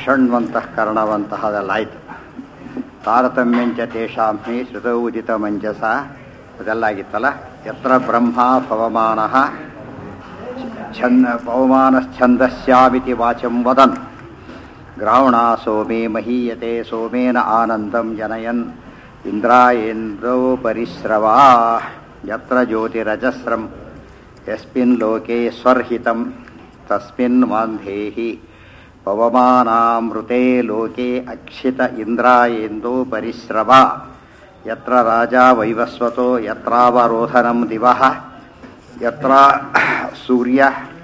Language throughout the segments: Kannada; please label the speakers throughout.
Speaker 1: ಷಣ್ವಂತಃ ಕರ್ಣವಂತಹ ಅದೆಲ್ಲ ಆಯಿತು ತಾರತಮ್ಯಂಚ ತೇಷಾಂ ಹಿ ಶ್ರುತ ಉದಿತ ಮಂಜಸ ಅದೆಲ್ಲ ಆಗಿತ್ತಲ್ಲ ಯತ್ರ ಬ್ರಹ್ಮ ಪವಮಾನ ಛಂದ ಪವಮಾನಶ್ಛಂದಸ್ಯಾಮಿತಿ ವಾಚಂ ವದನ್ ಗ್ರಾವಣ ಸೋಮೇ ಮಹೀಯತೆ ಸೋಮೇನ ಆನಂದಂ ಜನಯನ್ ಇಂದ್ರಾಯೇಂದ್ರೋ ಪರಿಸ್ರವಾ ಯತ್ರ ಜ್ಯೋತಿರಜಸ್ರಂ ಯಸ್ಮಿನ್ ಲೋಕೆ ಸ್ವರ್ಹಿತಂ ತಸ್ಮಿನ್ ಮಾಂಧೇಹಿ ಪವಮಾನಾಮೃತೆ ಲೋಕೆ ಅಕ್ಷಿತ ಇಂದ್ರಾಯೇಂದೋ ಪರಿಸ್ರವ ಯತ್ರ ರಾಜ ವೈವಸ್ವತೋ ಯತ್ರಾವರೋಧನಂ ದಿವಃ ಯತ್ರ ಸೂರ್ಯ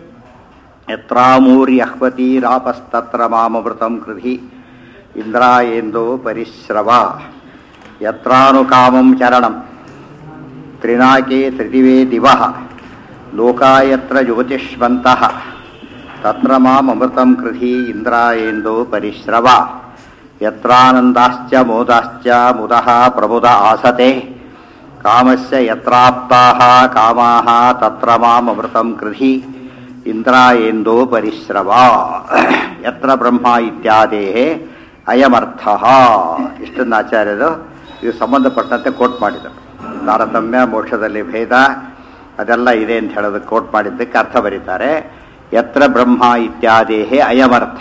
Speaker 1: ಯತ್ರಾಮೂರ್ಯಹ್ವತೀರಾಪಸ್ತತ್ರ ಮಾಮೃತಂ ಕೃಧಿ ಇಂದ್ರಾಯೇಂದೋ ಪರಿಸ್ರವ ಯತ್ರಾನುಕಾಮಂ ಚರಣಂ ತ್ರಿನಾಕೆ ತ್ರಿದಿವೇ ದಿವಃ ಲೋಕಾಯತ್ರ ಜ್ಯೋತಿಷ್ವಂತಃ ತತ್ರ ಮಾಮೃತಂ ಕೃಧಿ ಇಂದ್ರಾಯೇಂದೋ ಪರಿಶ್ರವ ಯತ್ರಾನಂದಾಶ್ಚ ಮೋದಾಶ್ಚ ಮುದಃ ಪ್ರಬುಧ ಆಸತೆ ಕಾಮಸ್ಯ ಯತ್ರಾಪ್ತಾಃ ಕಾಮಾಃ ತತ್ರ ಮಾಮೃತಂ ಕೃಧಿ ಇಂದ್ರಾಯೇಂದೋ ಪರಿಶ್ರವ ಯತ್ರ ಬ್ರಹ್ಮ ಇತ್ಯಾದೇಹ ಅಯಮರ್ಥಃ ಇಷ್ಟನ್ನು ಆಚಾರ್ಯರು ಇದು ಸಂಬಂಧಪಟ್ಟಂತೆ ಕೋಟ್ ಮಾಡಿದರು ತಾರತಮ್ಯ ಮೋಕ್ಷದಲ್ಲಿ ಭೇದ ಅದೆಲ್ಲ ಇದೆ ಅಂತ ಹೇಳೋದಕ್ಕೆ ಕೋಟ್ ಮಾಡಿದ್ದಕ್ಕೆ ಅರ್ಥ ಬರೀತಾರೆ ಯತ್ರ ಬ್ರಹ್ಮ ಇತ್ಯಾದೇಹ ಅಯಮರ್ಥ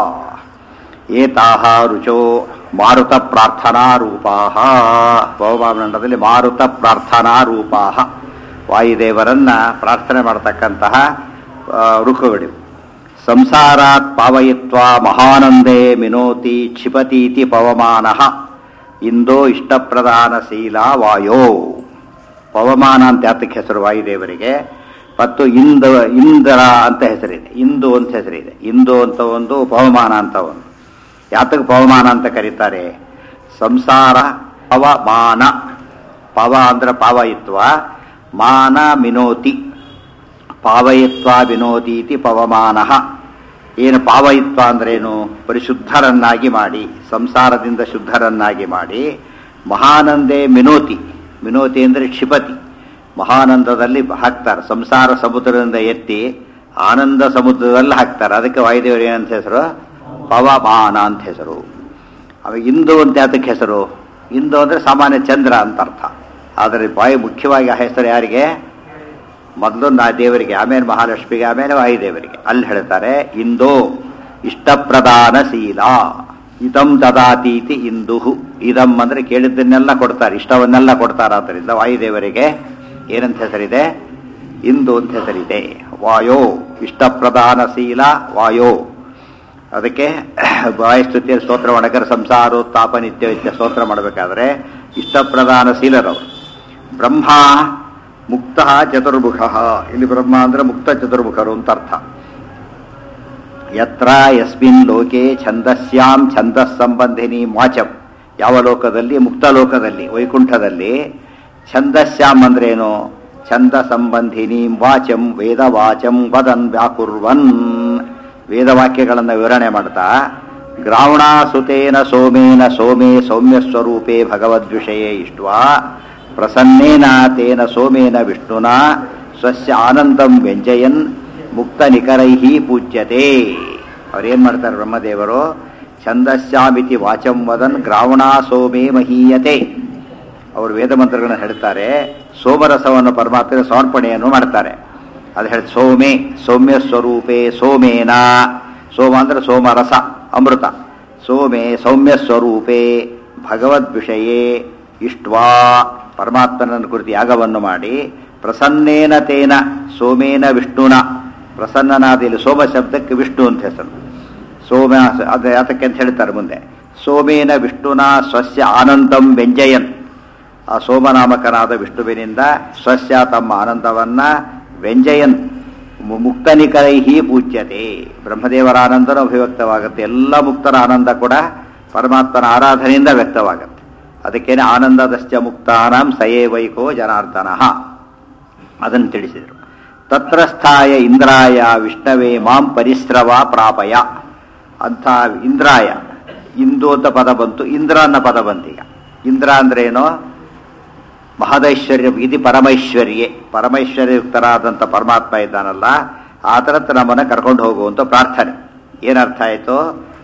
Speaker 1: ಏತಾಹ ರುಚೋ ಮಾರುತ ಪ್ರಾರ್ಥನಾ ರೂಪಾ ಭವಮಾನಂದದಲ್ಲಿ ಮಾರುತ ಪ್ರಾರ್ಥನಾ ರೂಪಾ ವಾಯುದೇವರನ್ನ ಪ್ರಾರ್ಥನೆ ಮಾಡತಕ್ಕಂತಹ ಋಖುಗಳು ಸಂಸಾರಾತ್ ಪಾವಯಿತ್ವ ಮಹಾನಂದೇ ಮಿನೋತಿ ಕ್ಷಿಪತೀತಿ ಪವಮಾನ ಇಂದೋ ಇಷ್ಟಪ್ರಧಾನಶೀಲ ವಾಯೋ ಪವಮಾನ ಅಂತ ಯಾತಕ್ಕೆ ಹೆಸರು ವಾಯುದೇವರಿಗೆ ಮತ್ತು ಇಂದ ಇಂದ್ರ ಅಂತ ಹೆಸರಿದೆ ಇಂದು ಅಂತ ಹೆಸರಿದೆ ಇಂದು ಅಂತ ಒಂದು ಪವಮಾನ ಅಂತ ಒಂದು ಯಾತಕ್ಕೆ ಪವಮಾನ ಅಂತ ಕರೀತಾರೆ ಸಂಸಾರ ಪವಮಾನ ಪವ ಅಂದ್ರೆ ಪಾವಯಿತ್ವ ಮಾನ ಮಿನೋತಿ ಪಾವಯಿತ್ವ ವಿನೋದೀತಿ ಪವಮಾನ ಏನು ಪಾವಯಿತ್ವ ಅಂದ್ರೇನು ಪರಿಶುದ್ಧರನ್ನಾಗಿ ಮಾಡಿ ಸಂಸಾರದಿಂದ ಶುದ್ಧರನ್ನಾಗಿ ಮಾಡಿ ಮಹಾನಂದೇ ಮಿನೋತಿ ಮಿನೋತಿ ಅಂದರೆ ಕ್ಷಿಪತಿ ಮಹಾನಂದದಲ್ಲಿ ಹಾಕ್ತಾರೆ ಸಂಸಾರ ಸಮುದ್ರದಿಂದ ಎತ್ತಿ ಆನಂದ ಸಮುದ್ರದಲ್ಲಿ ಹಾಕ್ತಾರೆ ಅದಕ್ಕೆ ವಾಯುದೇವರು ಏನಂತ ಹೆಸರು ಪವಮಾನ ಅಂತ ಹೆಸರು ಅವ ಇಂದು ಅಂತ ಯಾತಕ್ಕೆ ಹೆಸರು ಇಂದು ಅಂದರೆ ಸಾಮಾನ್ಯ ಚಂದ್ರ ಅಂತ ಅರ್ಥ ಆದರೆ ವಾಯು ಮುಖ್ಯವಾಗಿ ಆ ಹೆಸರು ಯಾರಿಗೆ ಮೊದಲು ನಾ ದೇವರಿಗೆ ಆಮೇಲೆ ಮಹಾಲಕ್ಷ್ಮಿಗೆ ಆಮೇಲೆ ವಾಯುದೇವರಿಗೆ ಅಲ್ಲಿ ಹೇಳ್ತಾರೆ ಇಂದೋ ಇಷ್ಟಪ್ರಧಾನ ಶೀಲ ಇದಂ ದದಾತೀತಿ ಇಂದು ಇದಂ ಅಂದ್ರೆ ಕೇಳಿದ್ದನ್ನೆಲ್ಲ ಕೊಡ್ತಾರೆ ಇಷ್ಟವನ್ನೆಲ್ಲ ಕೊಡ್ತಾರೆ ಆದ್ದರಿಂದ ವಾಯುದೇವರಿಗೆ ಏನಂತ ಹೆಸರಿದೆ ಇಂದು ಅಂತ ಹೆಸರಿದೆ ವಾಯೋ ಇಷ್ಟಪ್ರಧಾನ ಶೀಲ ವಾಯೋ ಅದಕ್ಕೆ ವಾಯುಸ್ತುತಿಯ ಸ್ತೋತ್ರ ಮಾಡಕರ ಸಂಸಾರೋತ್ತಾಪ ನಿತ್ಯ ನಿತ್ಯ ಸ್ತೋತ್ರ ಮಾಡಬೇಕಾದ್ರೆ ಇಷ್ಟಪ್ರಧಾನ ಶೀಲರವರು ಬ್ರಹ್ಮ ಮುಕ್ತ ಚತುರ್ಮುಖ ಇಲ್ಲಿ ಬ್ರಹ್ಮ ಅಂದ್ರೆ ಮುಕ್ತ ಚತುರ್ಮುಖರು ಅಂತ ಅರ್ಥ ಯತ್ರ ಯಸ್ಮಿನ್ ಲೋಕೆ ಛಂದಸ್ಯಾಂ ಛಂದಸ್ ಸಂಬಂಧಿನಿ ವಾಚಂ ಯಾವ ಲೋಕದಲ್ಲಿ ಮುಕ್ತ ಲೋಕದಲ್ಲಿ ವೈಕುಂಠದಲ್ಲಿ ಛಂದಸ್ಯಾಂ ಅಂದ್ರೇನು ಛಂದ ಸಂಬಂಧಿನಿ ವಾಚಂ ವೇದವಾಚಂ ವದನ್ ವ್ಯಾಕುರ್ವನ್ ವೇದವಾಕ್ಯಗಳನ್ನು ವಿವರಣೆ ಮಾಡ್ತಾ ಗ್ರಾವಣಾಸುತೇನ ಸೋಮೇನ ಸೋಮೇ ಸೌಮ್ಯ ಸ್ವರೂಪೇ ಭಗವದ್ವಿಷಯೇ ಇಷ್ಟ್ವಾ ಪ್ರಸನ್ನೇನ ತೇನ ಸೋಮೇನ ವಿಷ್ಣುನ ಸ್ವಸ್ಯ ಆನಂದಂ ವ್ಯಂಜಯನ್ ಮುಕ್ತ ನಿಕರೈ ಪೂಜ್ಯತೆ ಅವ್ರೇನ್ ಮಾಡ್ತಾರೆ ಬ್ರಹ್ಮದೇವರು ಛಂದಸ್ಯಾಮಿತಿ ವಾಚಂ ವದನ್ ಗ್ರಾವಣ ಸೋಮೇ ಮಹೀಯತೆ ಅವರು ವೇದ ಮಂತ್ರಗಳನ್ನು ಹೇಳ್ತಾರೆ ಸೋಮರಸವನ್ನು ಪರಮಾತ್ಮನ ಸಮರ್ಪಣೆಯನ್ನು ಮಾಡ್ತಾರೆ ಅದು ಹೇಳಿ ಸೋಮೆ ಸೌಮ್ಯ ಸ್ವರೂಪೇ ಸೋಮೇನ ಸೋಮ ಅಂದ್ರೆ ಸೋಮರಸ ಅಮೃತ ಸೋಮೆ ಸೌಮ್ಯ ಸ್ವರೂಪೇ ಭಗವದ್ ವಿಷಯೇ ಇಷ್ಟ್ವಾ ಪರಮಾತ್ಮನನ್ನು ಕುರಿತು ಯಾಗವನ್ನು ಮಾಡಿ ಪ್ರಸನ್ನೇನ ತೇನ ಸೋಮೇನ ವಿಷ್ಣುನ ಪ್ರಸನ್ನನಾದ ಇಲ್ಲಿ ಸೋಮ ಶಬ್ದಕ್ಕೆ ವಿಷ್ಣು ಅಂತ ಹೆಸರು ಸೋಮ ಅದು ಯಾತಕ್ಕೆ ಅಂತ ಹೇಳ್ತಾರೆ ಮುಂದೆ ಸೋಮೇನ ವಿಷ್ಣುನ ಸ್ವಸ್ಯ ಆನಂದಂ ವ್ಯಂಜಯನ್ ಆ ಸೋಮನಾಮಕನಾದ ವಿಷ್ಣುವಿನಿಂದ ಸ್ವಸ್ಯ ತಮ್ಮ ಆನಂದವನ್ನ ವ್ಯಂಜಯನ್ ಮುಕ್ತನಿಕರೈಹಿ ಪೂಜ್ಯತೆ ಬ್ರಹ್ಮದೇವರ ಆನಂದನೂ ಅಭಿವ್ಯಕ್ತವಾಗುತ್ತೆ ಎಲ್ಲ ಮುಕ್ತರ ಆನಂದ ಕೂಡ ಪರಮಾತ್ಮನ ಆರಾಧನೆಯಿಂದ ವ್ಯಕ್ತವಾಗುತ್ತೆ ಅದಕ್ಕೇನೆ ಆನಂದದಶ್ಚ ಮುಕ್ತಾನಾಂ ಸಯೇ ವೈಕೋ ಜನಾರ್ದನ ಅದನ್ನು ತಿಳಿಸಿದರು ತತ್ರಸ್ಥಾಯ ಇಂದ್ರಾಯ ವಿಷ್ಣವೇ ಮಾಂ ಪರಿಸ್ರವ ಪ್ರಾಪಯ ಅಂಥ ಇಂದ್ರಾಯ ಇಂದು ಅಂತ ಪದ ಬಂತು ಇಂದ್ರ ಅನ್ನೋ ಪದ ಬಂತೀಗ ಇಂದ್ರ ಅಂದ್ರೇನು ಮಹದೈಶ್ವರ್ಯ ಇದು ಪರಮೈಶ್ವರ್ಯೆ ಪರಮೈಶ್ವರ್ಯಯುಕ್ತರಾದಂಥ ಪರಮಾತ್ಮ ಇದ್ದಾನಲ್ಲ ಆ ಥರತ್ ನಮ್ಮನ್ನು ಕರ್ಕೊಂಡು ಹೋಗುವಂಥ ಪ್ರಾರ್ಥನೆ ಏನರ್ಥ ಆಯಿತು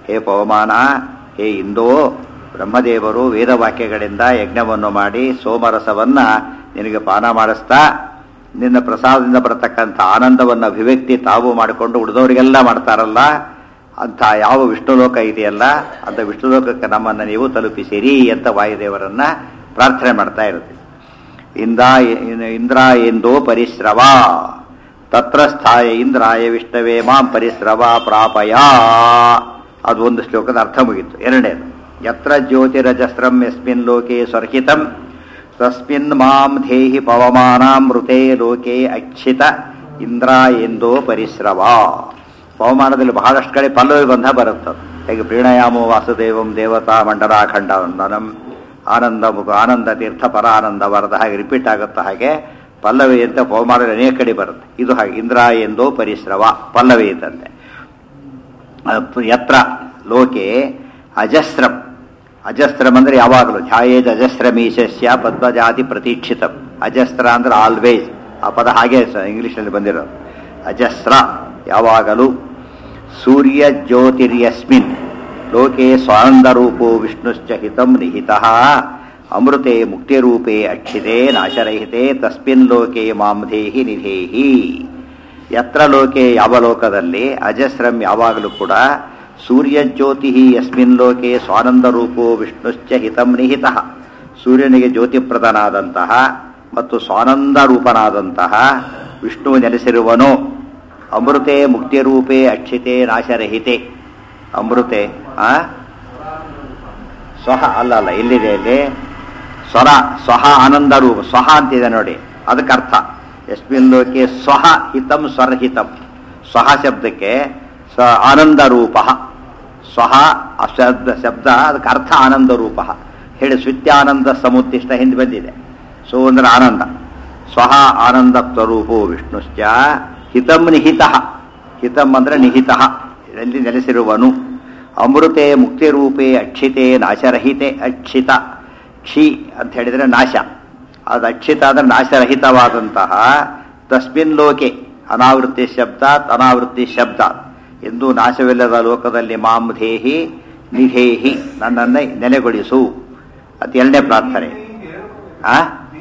Speaker 1: ಹೇ ಪವಮಾನ ಹೇ ಇಂದೋ ಬ್ರಹ್ಮದೇವರು ವೇದವಾಕ್ಯಗಳಿಂದ ಯಜ್ಞವನ್ನು ಮಾಡಿ ಸೋಮರಸವನ್ನ ನಿನಗೆ ಪಾನ ಮಾಡಿಸ್ತಾ ನಿನ್ನ ಪ್ರಸಾದದಿಂದ ಬರತಕ್ಕಂಥ ಆನಂದವನ್ನು ಅಭಿವ್ಯಕ್ತಿ ತಾವು ಮಾಡಿಕೊಂಡು ಉಳಿದವರಿಗೆಲ್ಲ ಮಾಡ್ತಾರಲ್ಲ ಅಂಥ ಯಾವ ವಿಷ್ಣುಲೋಕ ಇದೆಯಲ್ಲ ಅಂತ ವಿಷ್ಣುಲೋಕಕ್ಕೆ ನಮ್ಮನ್ನು ನೀವು ತಲುಪಿಸಿರಿ ಅಂತ ವಾಯುದೇವರನ್ನ ಪ್ರಾರ್ಥನೆ ಮಾಡ್ತಾ ಇರುತ್ತೆ ಇಂದ ಇಂದ್ರ ಎಂದೋ ಪರಿಶ್ರವ ತತ್ರ ಸ್ಥಾಯ ಇಂದ್ರಾಯ ವಿಷ್ಣವೇ ಮಾಂ ಪರಿಶ್ರವ ಪ್ರಾಪಯ ಅದು ಒಂದು ಶ್ಲೋಕದ ಅರ್ಥ ಮುಗಿತು ಎರಡನೇದು ಯತ್ರ ಜ್ಯೋತಿರಜಸ್ರಂ ಯಸ್ಮಿನ್ ಲೋಕೆ ಸ್ವರ್ಹಿತಂ ತಸ್ಮಿನ್ ಮಾಂ ಧೇಹಿ ಪವಮಾನಾಮೃತೆ ಲೋಕೆ ಅಕ್ಷಿತ ಇಂದ್ರ ಎಂದೋ ಪರಿಶ್ರವ ಪವಮಾನದಲ್ಲಿ ಬಹಳಷ್ಟು ಕಡೆ ಪಲ್ಲವಿ ಬಂಧ ಬರುತ್ತದೆ ಹೇಗೆ ಪ್ರೀಣಯಾಮೋ ವಾಸುದೇವಂ ದೇವತಾ ಮಂಡಲಾಖಂಡ ವಂದನಂ ಆನಂದ ಮುಖ ಆನಂದ ತೀರ್ಥ ಪರ ಆನಂದ ವರದ ಹಾಗೆ ರಿಪೀಟ್ ಆಗುತ್ತಾ ಹಾಗೆ ಪಲ್ಲವಿ ಅಂತ ಪವಮಾನದಲ್ಲಿ ಅನೇಕ ಕಡೆ ಬರುತ್ತೆ ಇದು ಹಾಗೆ ಇಂದ್ರ ಎಂದೋ ಪರಿಶ್ರವ ಪಲ್ಲವಿ ಇದ್ದಂತೆ ಅಹ್ ಯತ್ರ ಲೋಕೆ ಅಜಸ್ರಂ ಅಜಸ್ತ್ರಂ ಅಂದ್ರೆ ಯಾವಾಗಲೂ ಛಾಯೇಜ್ ಅಜಸ್ರಮೀಶಸ್ಯ ಪದ್ಮಜಾತಿ ಪ್ರತೀಕ್ಷಿತಂ ಅಜಸ್ತ್ರ ಅಂದ್ರೆ ಆಲ್ವೇಸ್ ಆ ಪದ ಹಾಗೆ ಇಂಗ್ಲಿಷಲ್ಲಿ ಬಂದಿರೋದು ಅಜಸ್ರ ಯಾವಾಗಲೂ ಸೂರ್ಯ ಜ್ಯೋತಿರ್ಯಸ್ಮಿನ್ ಲೋಕೆ ಸ್ವಾನಂದರೂಪೋ ವಿಷ್ಣುಶ್ಚ ಹಿತಂ ನಿಹಿತಃ ಅಮೃತೆ ಮುಕ್ತಿರೂಪೇ ಅಕ್ಷಿತೆ ನಾಶರಹಿತೆ ತಸ್ಮಿನ್ ಲೋಕೆ ಮಾಂ ಧೇಹಿ ನಿಧೇಹಿ ಯತ್ರ ಲೋಕೆ ಯಾವ ಲೋಕದಲ್ಲಿ ಅಜಸ್ರಂ ಯಾವಾಗಲೂ ಕೂಡ ಸೂರ್ಯಜ್ಯೋತಿ ಯಸ್ಮಿನ್ ಲೋಕೆ ಸ್ವಾನಂದ ರೂಪೋ ವಿಷ್ಣುಶ್ಚ ಹಿತಂ ನಿಹಿತಃ ಸೂರ್ಯನಿಗೆ ಜ್ಯೋತಿಪ್ರದನಾದಂತಹ ಮತ್ತು ಸ್ವಾನಂದ ರೂಪನಾದಂತಹ ವಿಷ್ಣು ನೆಲೆಸಿರುವನೋ ಅಮೃತೆ ಮುಕ್ತಿರೂಪೇ ಅಕ್ಷಿತೆ ನಾಶರಹಿತೆ ಅಮೃತೆ ಆ ಸ್ವಹ ಅಲ್ಲ ಅಲ್ಲ ಎಲ್ಲಿದೆ ಇಲ್ಲಿ ಸ್ವರ ಸ್ವಹ ಆನಂದ ರೂಪ ಸ್ವಹ ಅಂತಿದೆ ನೋಡಿ ಅದಕ್ಕೆ ಅರ್ಥ ಯಸ್ಮಿನ್ ಲೋಕೆ ಸ್ವಹ ಹಿತಂ ಸ್ವರಹಿತಂ ಸ್ವಹ ಶಬ್ದಕ್ಕೆ ಸ ಆನಂದ ರೂಪ ಸ್ವಹ ಆ ಶಬ್ದ ಶಬ್ದ ಅದಕ್ಕೆ ಅರ್ಥ ಆನಂದ ರೂಪ ಹೇಳಿ ಸ್ವಿತ್ಯಾನಂದ ಸಮುತ್ತಿಷ್ಟ ಹಿಂದೆ ಬಂದಿದೆ ಸೊ ಅಂದ್ರೆ ಆನಂದ ಸ್ವಹ ಆನಂದ ಸ್ವರೂಪೋ ವಿಷ್ಣುಶ್ಚ ಹಿತಂ ನಿಹಿತ ಹಿತಂ ಅಂದ್ರೆ ನಿಹಿತ ಎಲ್ಲಿ ನೆಲೆಸಿರುವನು ಅಮೃತೆ ಮುಕ್ತಿರೂಪೇ ಅಕ್ಷಿತೆ ನಾಶರಹಿತೆ ಅಕ್ಷಿತ ಕ್ಷಿ ಅಂತ ಹೇಳಿದರೆ ನಾಶ ಅದು ಅಕ್ಷಿತ ಅಂದ್ರೆ ನಾಶರಹಿತವಾದಂತಹ ತಸ್ಮಿನ್ ಲೋಕೆ ಅನಾವೃತ್ತಿ ಶಬ್ದ ಅನಾವೃತ್ತಿ ಶಬ್ದ ಎಂದು ನಾಶವಿಲ್ಲದ ಲೋಕದಲ್ಲಿ ಮಾಂ ಧೇಹಿ ನಿಧೇಹಿ ನನ್ನನ್ನು ನೆಲೆಗೊಳಿಸು ಅದು ಎರಡನೇ ಪ್ರಾರ್ಥನೆ ಆ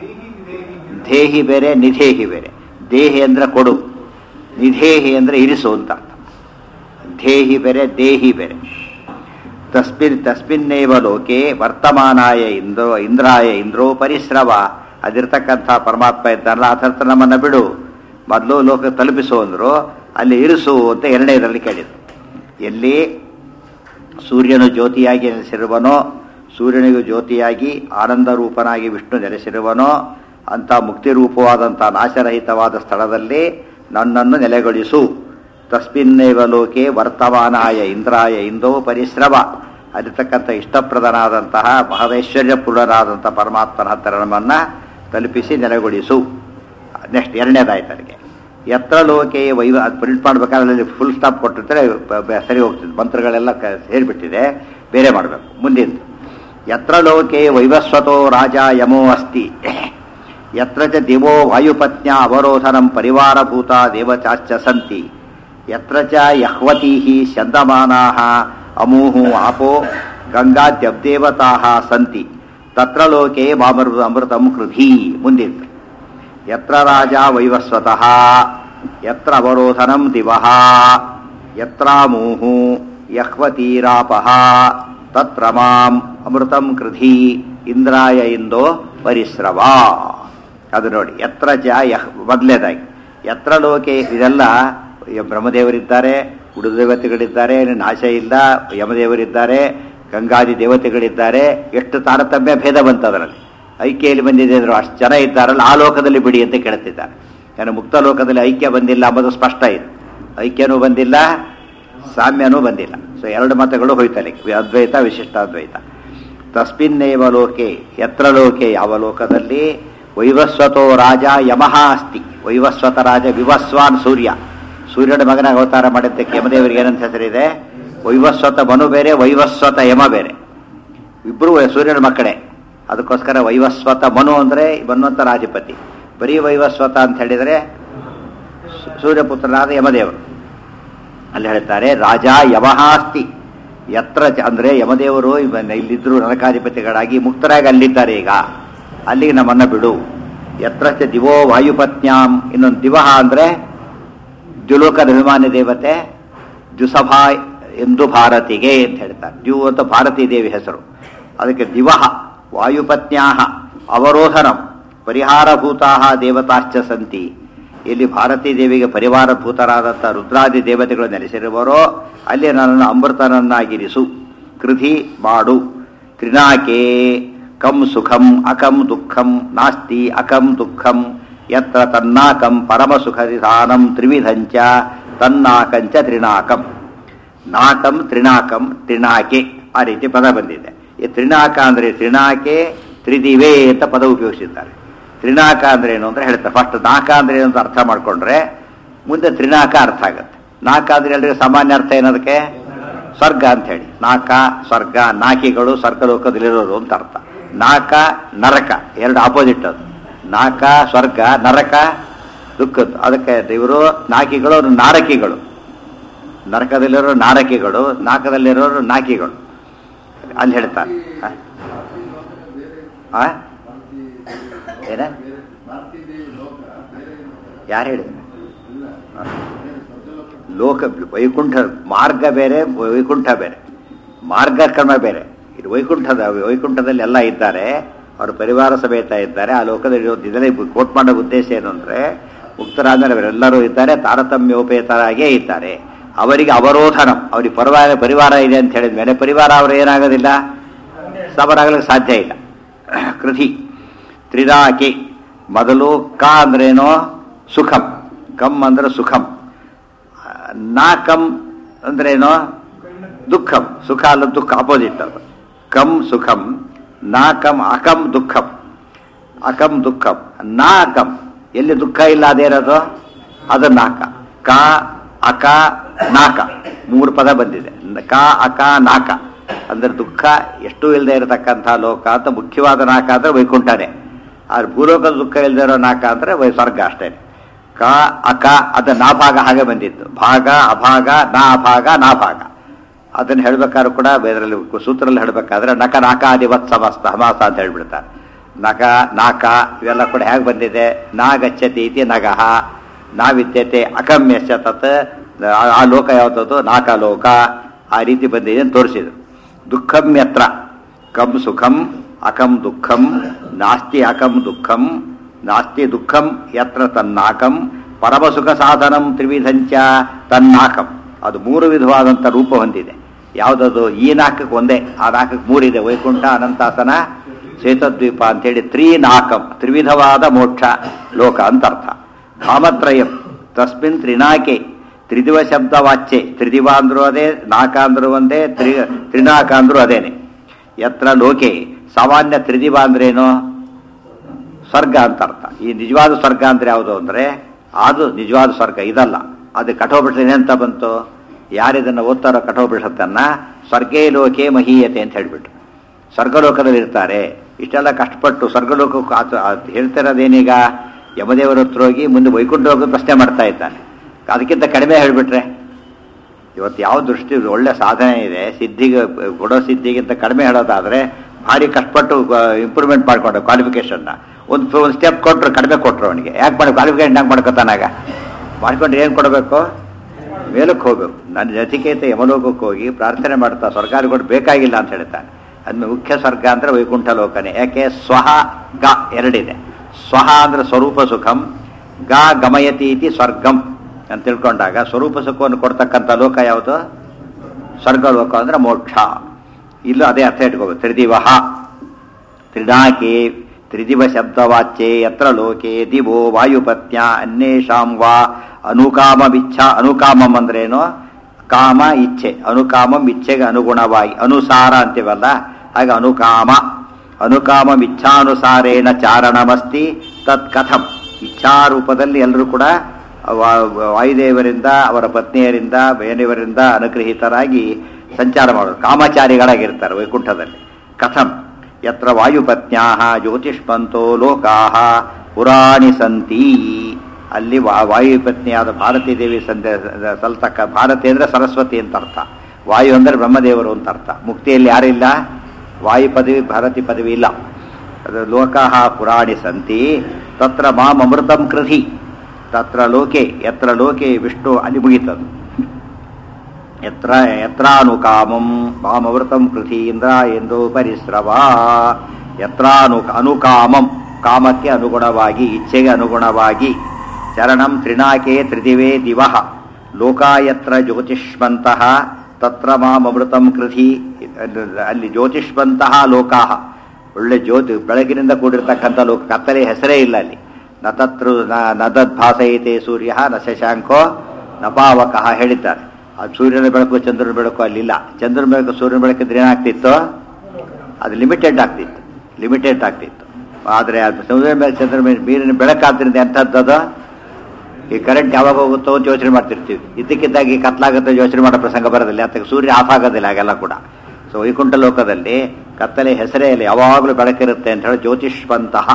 Speaker 1: ಧೇಹಿ ಬೇರೆ ನಿಧೇಹಿ ಬೇರೆ ದೇಹಿ ಅಂದ್ರೆ ಕೊಡು ನಿಧೇಹಿ ಅಂದ್ರೆ ಇರಿಸು ಅಂತ ಅರ್ಥ ಧೇಹಿ ಬೇರೆ ದೇಹಿ ಬೇರೆ ತಸ್ಮಿನ್ ತಸ್ಮಿನ್ನೇವ ಲೋಕೆ ವರ್ತಮಾನಾಯ ಇಂದ್ರೋ ಇಂದ್ರಾಯ ಇಂದ್ರೋ ಪರಿಶ್ರವ ಅದಿರ್ತಕ್ಕಂಥ ಪರಮಾತ್ಮ ಇದ್ದಾನಲ್ಲ ಅದರ್ಥ ನಮ್ಮನ್ನ ಬಿಡು ಮೊದಲು ಲೋಕ ತಲುಪಿಸು ಅಂದ್ರು ಅಲ್ಲಿ ಇರಿಸು ಅಂತ ಎರಡನೇದರಲ್ಲಿ ಕೇಳಿದ್ರು ಎಲ್ಲಿ ಸೂರ್ಯನು ಜ್ಯೋತಿಯಾಗಿ ನೆಲೆಸಿರುವನೋ ಸೂರ್ಯನಿಗೂ ಜ್ಯೋತಿಯಾಗಿ ಆನಂದ ರೂಪನಾಗಿ ವಿಷ್ಣು ನೆಲೆಸಿರುವನೋ ಅಂತ ಮುಕ್ತಿ ರೂಪವಾದಂಥ ನಾಶರಹಿತವಾದ ಸ್ಥಳದಲ್ಲಿ ನನ್ನನ್ನು ನೆಲೆಗೊಳಿಸು ತಸ್ಮಿನ್ನೇವ ಲೋಕೆ ವರ್ತಮಾನಾಯ ಇಂದ್ರಾಯ ಇಂದೋ ಪರಿಶ್ರಮ ಅಲ್ಲಿರ್ತಕ್ಕಂಥ ಇಷ್ಟಪ್ರದನಾದಂತಹ ಮಹದೈಶ್ವರ್ಯಪೂರ್ಣನಾದಂಥ ಪರಮಾತ್ಮನ ಹತ್ತಿರ ನಮ್ಮನ್ನ ತಲುಪಿಸಿ ನೆಲೆಗೊಳಿಸು ನೆಕ್ಸ್ಟ್ ಎರಡನೇದಾಯ್ತು ಅದಕ್ಕೆ ಎತ್ರ ಲೋಕೆ ವೈವ ಅದು ಪ್ರಿಂಟ್ ಮಾಡ್ಬೇಕಾದ್ರೆ ಅಲ್ಲಿ ಫುಲ್ ಸ್ಟಾಪ್ ಕೊಟ್ಟಿರ್ತಾರೆ ಬ- ಬ- ಸರಿ ಹೋಗ್ತಿದೆ ಮಂತ್ರಗಳೆಲ್ಲ ಕ ಸೇರಿಬಿಟ್ಟಿದೆ ಬೇರೆ ಮಾಡಬೇಕು ಮುಂದಿಂದು ಯತ್ರ ಲೋಕೆ ವೈವಸ್ವತೋ ರಾಜ ಯಮೋ ಅಸ್ತಿ ಯತ್ರ ಚ ದಿವೋ ವಾಯುಪತ್ನ್ಯ ಅವರೋಧನಂ ಪರಿವಾರಭೂತ ದೇವಚಾಶ್ಚ ಸಂತಿ ಯತ್ರ ಚ ಯಹ್ವತೀಃ ಸ್ಯಂದಮಾನಾಃ ಅಮೂಹು ಆಪೋ ಗಂಗಾದ್ಯಬ್ದೇವತಾಃ ಸಂತಿ ತತ್ರ ಲೋಕೆ ಮಾಮೃತ ಅಮೃತಂ ಕೃಧಿ ಮುಂದಿತ್ತು ಯತ್ರ ರಾಜ ವೈವಸ್ವತಃ ಯತ್ರ ಅವರೋಧನಂ ದಿವಃ ಯತ್ರಾಮೂಹು ಯಹ್ವತೀರಾಪಃ ತತ್ರ ಮಾಂ ಅಮೃತಂ ಕೃಧಿ ಇಂದ್ರಾಯ ಇಂದೋ ಪರಿಶ್ರವ ಅದು ನೋಡಿ ಯತ್ರ ಚ ಯಹ್ ಮೊದಲೇದಾಗಿ ಯತ್ರ ಲೋಕೆ ಇದೆಲ್ಲ ಯ- ಬ್ರಹ್ಮದೇವರಿದ್ದಾರೆ ಉಳಿದ ದೇವತೆಗಳಿದ್ದಾರೆ ನಾಶ ಇಲ್ಲ ಯಮದೇವರಿದ್ದಾರೆ ಗಂಗಾದಿ ದೇವತೆಗಳಿದ್ದಾರೆ ಎಷ್ಟು ತಾರತಮ್ಯ ಭೇದ ಬಂತು ಅದರಲ್ಲಿ ಐಕ್ಯಲ್ಲಿ ಬಂದಿದೆ ಅಂದ್ರು ಅಷ್ಟು ಜನ ಇದ್ದಾರಲ್ಲ ಆ ಲೋಕದಲ್ಲಿ ಬಿಡಿ ಅಂತ ಕೇಳ್ತಿದ್ದಾರೆ ಯಾಕಂದ್ರೆ ಮುಕ್ತ ಲೋಕದಲ್ಲಿ ಐಕ್ಯ ಬಂದಿಲ್ಲ ಅಂಬುದು ಸ್ಪಷ್ಟ ಇದೆ ಐಕ್ಯನೂ ಬಂದಿಲ್ಲ ಸಾಮ್ಯನೂ ಬಂದಿಲ್ಲ ಸೊ ಎರಡು ಮತಗಳು ಹೋಯ್ತಲ್ಲಿ ಅದ್ವೈತ ವಿಶಿಷ್ಟಾದ್ವೈತ ತಸ್ಮಿನ್ನೇವ ಲೋಕೆ ಯತ್ರ ಲೋಕೆ ಯಾವ ಲೋಕದಲ್ಲಿ ವೈವಸ್ವತೋ ರಾಜ ಯಮಃ ಅಸ್ತಿ ವೈವಸ್ವತ ರಾಜ ವಿವಸ್ವಾನ್ ಸೂರ್ಯ ಸೂರ್ಯನ ಮಗನಾಗ ಅವತಾರ ಮಾಡಿದ್ದಕ್ಕೆ ಯಮದೇವರಿಗೆ ಏನಂತ ಹೆಸರಿದೆ ವೈವಸ್ವತ ಮನು ಬೇರೆ ವೈವಸ್ವತ ಯಮ ಬೇರೆ ಇಬ್ಬರು ಸೂರ್ಯನ ಮಕ್ಕಳೇ ಅದಕ್ಕೋಸ್ಕರ ವೈವಸ್ವತ ಮನು ಅಂದರೆ ಮನ್ವಂತ ರಾಧಿಪತಿ ಬರೀ ವೈವಸ್ವತ ಅಂತ ಹೇಳಿದರೆ ಸೂ- ಸೂರ್ಯಪುತ್ರನಾದ ಯಮದೇವರು ಅಲ್ಲಿ ಹೇಳ್ತಾರೆ ರಾಜ ಯಮಃ ಅಸ್ತಿ ಎತ್ರ ಚ- ಅಂದ್ರೆ ಯಮದೇವರು ಇವನ್ನ ಇಲ್ಲಿದ್ರು ನರಕಾಧಿಪತಿಗಳಾಗಿ ಮುಕ್ತರಾಗಿ ಅಲ್ಲಿದ್ದಾರೆ ಈಗ ಅಲ್ಲಿಗೆ ನಮ್ಮನ್ನ ಬಿಡು ಎತ್ರ ಚ ದಿವೋ ವಾಯುಪತ್ನ್ಯಾಂ ಇನ್ನೊಂದು ದಿವಹ ಅಂದ್ರೆ ದ್ಯುಲೋಕದ ಅಭಿಮಾನಿ ದೇವತೆ ದ್ಯುಸಭಾ ಎಂದು ಭಾರತಿಗೆ ಅಂತ ಹೇಳ್ತಾರೆ ದ್ಯು ಅಂತ ಭಾರತೀ ದೇವಿ ಹೆಸರು ಅದಕ್ಕೆ ದಿವಹ ವಾಯುಪತ್ನ್ಯಾಹ ಅವರೋಧನಂ ಪರಿಹಾರಭೂತಾ ದೇವತಾಶ್ಚ ಸಂತಿ ಇಲ್ಲಿ ಭಾರತೀ ದೇವಿಗೆ ಪರಿವಾರಭೂತರಾದಂಥ ರುದ್ರಾದಿ ದೇವತೆಗಳು ನೆಲೆಸಿರುವರೋ ಅಲ್ಲಿ ನನ್ನನ್ನು ಅಮೃತನನ್ನಾಗಿರಿಸು ಕೃಧಿ ಮಾಡು ತ್ರಿನಾಕೆ ಕಂ ಸುಖಂ ಅಕಂ ದುಃಖಂ ನಾಸ್ತಿ ಅಕಂ ದುಃಖಂ ಯತ್ರ ತನ್ನಾಕಂ ಪರಮ ಸುಖದಿಧಾನಂ ತ್ರಿವಿಧಂಚ ತನ್ನಾಕಂಚ ತ್ರಿನಾಕಂ ನಾಕಂ ತ್ರಿನಾಕಂ ತ್ರಿನಾಕೆ ಆ ರೀತಿ ಪದ ಬಂದಿದೆ ಈ ತ್ರಿನಾಕ ಅಂದ್ರೆ ತ್ರಿನಾಕೆ ತ್ರಿದಿವೆ ಅಂತ ಪದ ಉಪಯೋಗಿಸಿದ್ದಾರೆ ತ್ರಿನಾಕ ಅಂದ್ರೆ ಏನು ಅಂದ್ರೆ ಹೇಳ್ತಾರೆ ಫಸ್ಟ್ ನಾಕ ಅಂದ್ರೆ ಏನು ಅಂತ ಅರ್ಥ ಮಾಡ್ಕೊಂಡ್ರೆ ಮುಂದೆ ತ್ರಿನಾಕ ಅರ್ಥ ಆಗುತ್ತೆ ನಾಕ ಅಂದ್ರೆ ಎಲ್ರಿಗೂ ಸಾಮಾನ್ಯ ಅರ್ಥ ಏನದಕ್ಕೆ ಸ್ವರ್ಗ ಅಂತ ಹೇಳಿ ನಾಕ ಸ್ವರ್ಗ ನಾಕಿಗಳು ಸ್ವರ್ಗಲೋಕದಲ್ಲಿರೋರು ಅಂತ ಅರ್ಥ ನಾಕ ನರಕ ಎರಡು ಆಪೋಸಿಟ್ ಅದು ನಾಕ ಸ್ವರ್ಗ ನರಕ ದುಃಖದ್ದು ಅದಕ್ಕೆ ಇವರು ನಾಕಿಗಳು ಅವ್ರು ನಾರಕಿಗಳು ನರಕದಲ್ಲಿರೋ ನಾರಕಿಗಳು ನಾಕದಲ್ಲಿರೋರು ನಾಕಿಗಳು ಅಲ್ಲಿ ಹೇಳ್ತಾರೆ ಆ? ಆ? ಏನ ಯಾರು ಹೇಳಿದ್ರು ಆ. ಲೋಕ ವೈಕುಂಠ ಮಾರ್ಗ ಬೇರೆ ವೈಕುಂಠ ಬೇರೆ ಮಾರ್ಗ ಕ್ರಮ ಬೇರೆ ಇದು ವೈಕುಂಠದ ವೈಕುಂಠದಲ್ಲಿ ಎಲ್ಲ ಇದ್ದಾರೆ ಅವ್ರ ಪರಿವಾರ ಸಮೇತ ಇದ್ದಾರೆ ಆ ಲೋಕದಲ್ಲಿ ಇದರಲ್ಲಿ ಕೋಟ್ ಮಾಡೋ ಉದ್ದೇಶ ಏನು ಅಂದ್ರೆ ಮುಕ್ತರಾದ್ಮೇಲೆ ಅವರೆಲ್ಲರೂ ಇದ್ದಾರೆ ತಾರತಮ್ಯೋಪೇತರಾಗೇ ಇದ್ದಾರೆ ಅವರಿಗೆ ಅವರೋಧನ ಅವ್ರಿಗೆ ಪರಿವಾರ ಪರಿವಾರ ಇದೆ ಅಂತ ಹೇಳಿದ ಮೇಲೆ ಪರಿವಾರ ಅವರು ಏನಾಗೋದಿಲ್ಲ ಸಮರಾಗಲಿಕ್ಕೆ ಸಾಧ್ಯ ಇಲ್ಲ ಕೃತಿ ತ್ರಿದಾಕಿ ಮೊದಲು ಕ ಅಂದ್ರೇನೋ ಸುಖಂ ಕಂ ಅಂದ್ರೆ ಸುಖಂ ನಾಕಂ ಅಂದ್ರೇನೋ ದುಃಖಂ ಸುಖ ಅಲ್ಲ ದುಃಖ ಅಪೋಸಿಟ್ ಅದು ಕಂ ಸುಖಂ ನಾಕಂ ಅಕಂ ದುಃಖಂ ಅಕಂ ದುಃಖಂ ನಾಕಂ ಎಲ್ಲಿ ದುಃಖ ಇಲ್ಲ ಅದೇನದು ಅದು ನಾಕ ಕ ಅಕ ನಾಕ ಮೂರು ಪದ ಬಂದಿದೆ ಕ ಅಕ ನಾಕ ಅಂದ್ರೆ ದುಃಖ ಎಷ್ಟು ಇಲ್ಲದೆ ಇರತಕ್ಕಂಥ ಲೋಕ ಅಂತ ಮುಖ್ಯವಾದ ನಾಕ ಅಂದ್ರೆ ವೈಕುಂಠನೇ ಆದ್ರೆ ಭೂಲೋಕದ ದುಃಖ ಇಲ್ಲದೆ ಇರೋ ನಾಕ ಅಂದ್ರೆ ವೈ- ಸ್ವರ್ಗ ಅಷ್ಟೇ ಕ ಅಕ ಅದ ನಾಭಾಗ ಹಾಗೆ ಬಂದಿತ್ತು ಭಾಗ ಅಭಾಗ ನಾ ಅಭಾಗ ನಾಭಾಗ ಅದನ್ನ ಹೇಳ್ಬೇಕಾದ್ರೂ ಕೂಡ ಬೇರೆಯಲ್ಲಿ ಸೂತ್ರದಲ್ಲಿ ಹೇಳ್ಬೇಕಾದ್ರೆ ನಕ ನಾಕಾದಿವತ್ ಸಮಸ್ತ ಹಮಾಸ ಅಂತ ಹೇಳ್ಬಿಡ್ತಾರೆ ನಕ ನಾಕ ಇವೆಲ್ಲ ಕೂಡ ಹೇಗೆ ಬಂದಿದೆ ನಾ ಗಚ್ಚತಿ ಇತಿ ನಗಹ ನಾ ವಿದ್ಯತೆ ಅಕಮ್ಯಶ್ಚ ತತ್ ಆ- ಆ ಲೋಕ ಯಾವ್ದದು ನಾಕ ಲೋಕ ಆ ರೀತಿ ಬಂದಿದೆ ಅಂತ ತೋರಿಸಿದ್ರು ದುಃಖಂ ಯತ್ರ ಕಂ ಸುಖಂ ಅಕಂ ದುಃಖಂ ನಾಸ್ತಿ ಅಕಂ ದುಃಖಂ ನಾಸ್ತಿ ದುಃಖಂ ಯತ್ರ ತನ್ನಾಕಂ ಪರಮ ಸುಖ ಸಾಧನಂ ತ್ರಿವಿಧಂಚ ತನ್ನಾಕಂ ಅದು ಮೂರು ವಿಧವಾದಂಥ ರೂಪ ಹೊಂದಿದೆ ಯಾವುದದು ಈ ನಾಲ್ಕಕ್ಕೆ ಒಂದೇ ಆ ನಾಲ್ಕಕ್ಕೆ ಮೂರಿದೆ ವೈಕುಂಠ ಅನಂತಾಸನ ಶ್ವೇತದ್ವೀಪ ಅಂತೇಳಿ ತ್ರಿನಾಕಂ ತ್ರಿವಿಧವಾದ ಮೋಕ್ಷ ಲೋಕ ಅಂತ ಅರ್ಥ ಕಾಮತ್ರಯಂ ತಸ್ಮಿನ್ ತ್ರಿನಾಕೆ ತ್ರಿದಿವ ಶಬ್ದ ವಾಚ್ಯೆ ತ್ರಿದಿವ ಅಂದ್ರೂ ಅದೇ ನಾಕ ಅಂದ್ರೂ ಒಂದೇ ತ್ರಿ ತ್ರಿನಾಕ ಅಂದ್ರೂ ಅದೇನೆ ಯತ್ರ ಲೋಕೆ ಸಾಮಾನ್ಯ ತ್ರಿದಿವ ಅಂದ್ರೇನು ಸ್ವರ್ಗ ಅಂತ ಅರ್ಥ ಈ ನಿಜವಾದ ಸ್ವರ್ಗ ಅಂದ್ರೆ ಯಾವುದು ಅಂದ್ರೆ ಅದು ನಿಜವಾದ ಸ್ವರ್ಗ ಇದಲ್ಲ ಅದು ಕಠೋಪನಿಷತ್ ಏನಂತ ಬಂತು ಯಾರಿದನ್ನು ಓದ್ತಾರೋ ಕಠೋಪನಿಷತ್ತನ್ನ ಸ್ವರ್ಗೇ ಲೋಕೆ ಮಹೀಯತೆ ಅಂತ ಹೇಳ್ಬಿಟ್ಟು ಸ್ವರ್ಗಲೋಕದಲ್ಲಿ ಇರ್ತಾರೆ ಇಷ್ಟೆಲ್ಲ ಕಷ್ಟಪಟ್ಟು ಸ್ವರ್ಗಲೋಕಕ್ಕೆ ಆತ- ಆತ ಹೇಳ್ತಿರೋದೇನೀಗ ಯಮದೇವರ ಹತ್ರ ಹೋಗಿ ಮುಂದೆ ವೈಕುಂಠ ಹೋಗಿ ಪ್ರಶ್ನೆ ಮಾಡ್ತಾ ಇದ್ದಾನೆ ಅದಕ್ಕಿಂತ ಕಡಿಮೆ ಹೇಳ್ಬಿಟ್ರೆ ಇವತ್ತು ಯಾವ ದೃಷ್ಟಿ ಒಳ್ಳೆ ಸಾಧನೆ ಇದೆ ಸಿದ್ಧಿಗೆ ಕೊಡೋ ಸಿದ್ಧಿಗಿಂತ ಕಡಿಮೆ ಹೇಳೋದಾದ್ರೆ ಭಾರಿ ಕಷ್ಟಪಟ್ಟು ಇಂಪ್ರೂವ್ಮೆಂಟ್ ಮಾಡ್ಕೊಂಡು ಕ್ವಾಲಿಫಿಕೇಶನ್ನ ಒಂದು ಒಂದು ಸ್ಟೆಪ್ ಕೊಟ್ಟರು ಕಡಿಮೆ ಕೊಟ್ಟರು ಅವನಿಗೆ ಯಾಕೆ ಮಾಡಿ ಕ್ವಾಲಿಫಿಕೇಶನ್ ಯಾಕೆ ಮಾಡ್ಕೊತಾನಾಗ ಮಾಡ್ಕೊಂಡ್ರೆ ಏನು ಕೊಡಬೇಕು ಮೇಲಕ್ಕೆ ಹೋಗ್ಬೇಕು ನನ್ನ ನಚಿಕೇತ ಯಮಲೋಕಕ್ಕೆ ಹೋಗಿ ಪ್ರಾರ್ಥನೆ ಮಾಡ್ತಾ ಸ್ವರ್ಗಾರಿ ಕೊಟ್ಟು ಬೇಕಾಗಿಲ್ಲ ಅಂತ ಹೇಳ್ತಾನೆ ಅದ್ಮೇಲೆ ಮುಖ್ಯ ಸ್ವರ್ಗ ಅಂದ್ರೆ ವೈಕುಂಠ ಲೋಕನೇ ಯಾಕೆ ಸ್ವಹ ಗ ಎರಡಿದೆ ಸ್ವಹ ಅಂದ್ರೆ ಸ್ವರೂಪ ಸುಖಂ ಗ ಗಮಯತಿ ಇತಿ ಸ್ವರ್ಗಂ ಅಂತ ತಿಳ್ಕೊಂಡಾಗ ಸ್ವರೂಪ ಸುಖವನ್ನು ಕೊಡ್ತಕ್ಕಂಥ ಲೋಕ ಯಾವುದು ಸ್ವರ್ಗ ಲೋಕ ಅಂದ್ರೆ ಮೋಕ್ಷ ಇಲ್ಲೂ ಅದೇ ಅರ್ಥ ಇಟ್ಕೋಬೇಕು ತ್ರಿದಿವಹ ತ್ರಿನಾಕೆ ತ್ರಿದಿವ ಶಬ್ದವಾಚ್ಯೆ ಯತ್ರ ಲೋಕೆ ದಿವೋ ವಾಯುಪತ್ಯ ಅನ್ಯೇಷಾಂ ವಾ ಅನುಕಾಮವಿಚ್ಛಾ ಅನುಕಾಮಂ ಅಂದ್ರೇನು ಕಾಮ ಇಚ್ಛೆ ಅನುಕಾಮಂ ಇಚ್ಛೆಗೆ ಅನುಗುಣವಾಗಿ ಅನುಸಾರ ಅಂತೀವಲ್ಲ ಹಾಗೆ ಅನುಕಾಮ ಅನುಕಾಮಂ ಇಚ್ಛಾನುಸಾರೇಣ ಚಾರಣಮಸ್ತಿ ತತ್ ಕಥಂ ಇಚ್ಛಾರೂಪದಲ್ಲಿ ಎಲ್ಲರೂ ಕೂಡ ವಾ- ವಾಯುದೇವರಿಂದ ಅವರ ಪತ್ನಿಯರಿಂದ ಬೇರೆಯವರಿಂದ ಅನುಗ್ರಹಿತರಾಗಿ ಸಂಚಾರ ಮಾಡೋರು ಕಾಮಚಾರಿಗಳಾಗಿರ್ತಾರೆ ವೈಕುಂಠದಲ್ಲಿ ಕಥಂ ಯತ್ರ ವಾಯುಪತ್ನ್ಯಾ ಜ್ಯೋತಿಷ್ಮಂತೋ ಲೋಕಾ ಪುರಾಣಿ ಸಂತಿ ಅಲ್ಲಿ ವಾ- ವಾಯುಪತ್ನಿಯಾದ ಭಾರತೀ ದೇವಿ ಸಂದೆ ಸಲ್ತಕ್ಕ ಭಾರತಿ ಅಂದ್ರೆ ಸರಸ್ವತಿ ಅಂತ ಅರ್ಥ ವಾಯು ಅಂದರೆ ಬ್ರಹ್ಮದೇವರು ಅಂತ ಅರ್ಥ ಮುಕ್ತಿಯಲ್ಲಿ ಯಾರಿಲ್ಲ ವಾಯು ಪದವಿ ಭಾರತಿ ಪದವಿ ಇಲ್ಲ ಅದು ಲೋಕಃ ಪುರಾಣಿ ಸಂತಿ ತತ್ರ ಮಾಂ ಅಮೃತಂ ಕೃಧಿ ತತ್ರ ಲೋಕೆ ಯತ್ರ ಲೋಕೆ ವಿಷ್ಣು ಅಲ್ಲಿ ಮುಗಿತದು ಯತ್ರ ಯತ್ರಾನುಕಾಮಂ ಮಾಮವೃತಂ ಕೃತಿಯಿಂದ ಎಂದು ಪರಿಶ್ರವ ಯತ್ರಾನು ಅನುಕಾಮಂ ಕಾಮಕ್ಕೆ ಅನುಗುಣವಾಗಿ ಇಚ್ಛೆಗೆ ಅನುಗುಣವಾಗಿ ಚರಣಂ ತ್ರಿನಾಕೆ ತ್ರಿದಿವೇ ದಿವಹ ಲೋಕಾಯತ್ರ ಜ್ಯೋತಿಷ್ಮಂತಹ ತತ್ರ ಮಾಮೃತಂ ಕೃತಿ ಅಲ್ಲಿ ಜ್ಯೋತಿಷ್ಮಂತಹ ಲೋಕಾಹ ಒಳ್ಳೆ ಜ್ಯೋತಿ ಬೆಳಗಿನಿಂದ ಕೂಡಿರ್ತಕ್ಕಂಥ ಲೋಕ ಕತ್ತಲೆ ಹೆಸರೇ ಇಲ್ಲ ಅಲ್ಲಿ ನ ತತ್ರು ನ- ನ ತದ್ಭಾಸಯತೆ ಸೂರ್ಯ ನ ಶಶಾಂಕೋ ನ ಪಾವಕಃ ಹೇಳಿದ್ದಾರೆ ಅದು ಸೂರ್ಯನ ಬೆಳಕು ಚಂದ್ರನ ಬೆಳಕು ಅಲ್ಲಿಲ್ಲ ಚಂದ್ರನ ಬೆಳಕು ಸೂರ್ಯನ ಬೆಳಕಿದ್ರೆ ಏನಾಗ್ತಿತ್ತು ಅದು ಲಿಮಿಟೆಡ್ ಆಗ್ತಿತ್ತು ಲಿಮಿಟೆಡ್ ಆಗ್ತಿತ್ತು ಆದರೆ ಅದು ಸಮುದ್ರ ಮೇಲೆ ಚಂದ್ರ ಮೇಲೆ ನೀರಿನ ಬೆಳಕಾದ್ರಿಂದ ಎಂಥದ್ದು ಈ ಕರೆಂಟ್ ಯಾವಾಗ ಹೋಗುತ್ತೋ ಅಂತ ಯೋಚನೆ ಮಾಡ್ತಿರ್ತೀವಿ ಇದ್ದಕ್ಕಿದ್ದಾಗಿ ಕತ್ಲಾಗುತ್ತೆ ಯೋಚನೆ ಮಾಡೋ ಪ್ರಸಂಗ ಬರೋದಿಲ್ಲ ಅದಕ್ಕೆ ಸೂರ್ಯ ಆಫ್ ಆಗೋದಿಲ್ಲ ಹಾಗೆಲ್ಲ ಕೂಡ ಸೊ ವೈಕುಂಠ ಲೋಕದಲ್ಲಿ ಕತ್ತಲೆ ಹೆಸರೇ ಇಲ್ಲ ಯಾವಾಗಲೂ ಬೆಳಕಿರುತ್ತೆ ಅಂತ ಹೇಳಿ ಜ್ಯೋತಿಷ್ವಂತಹ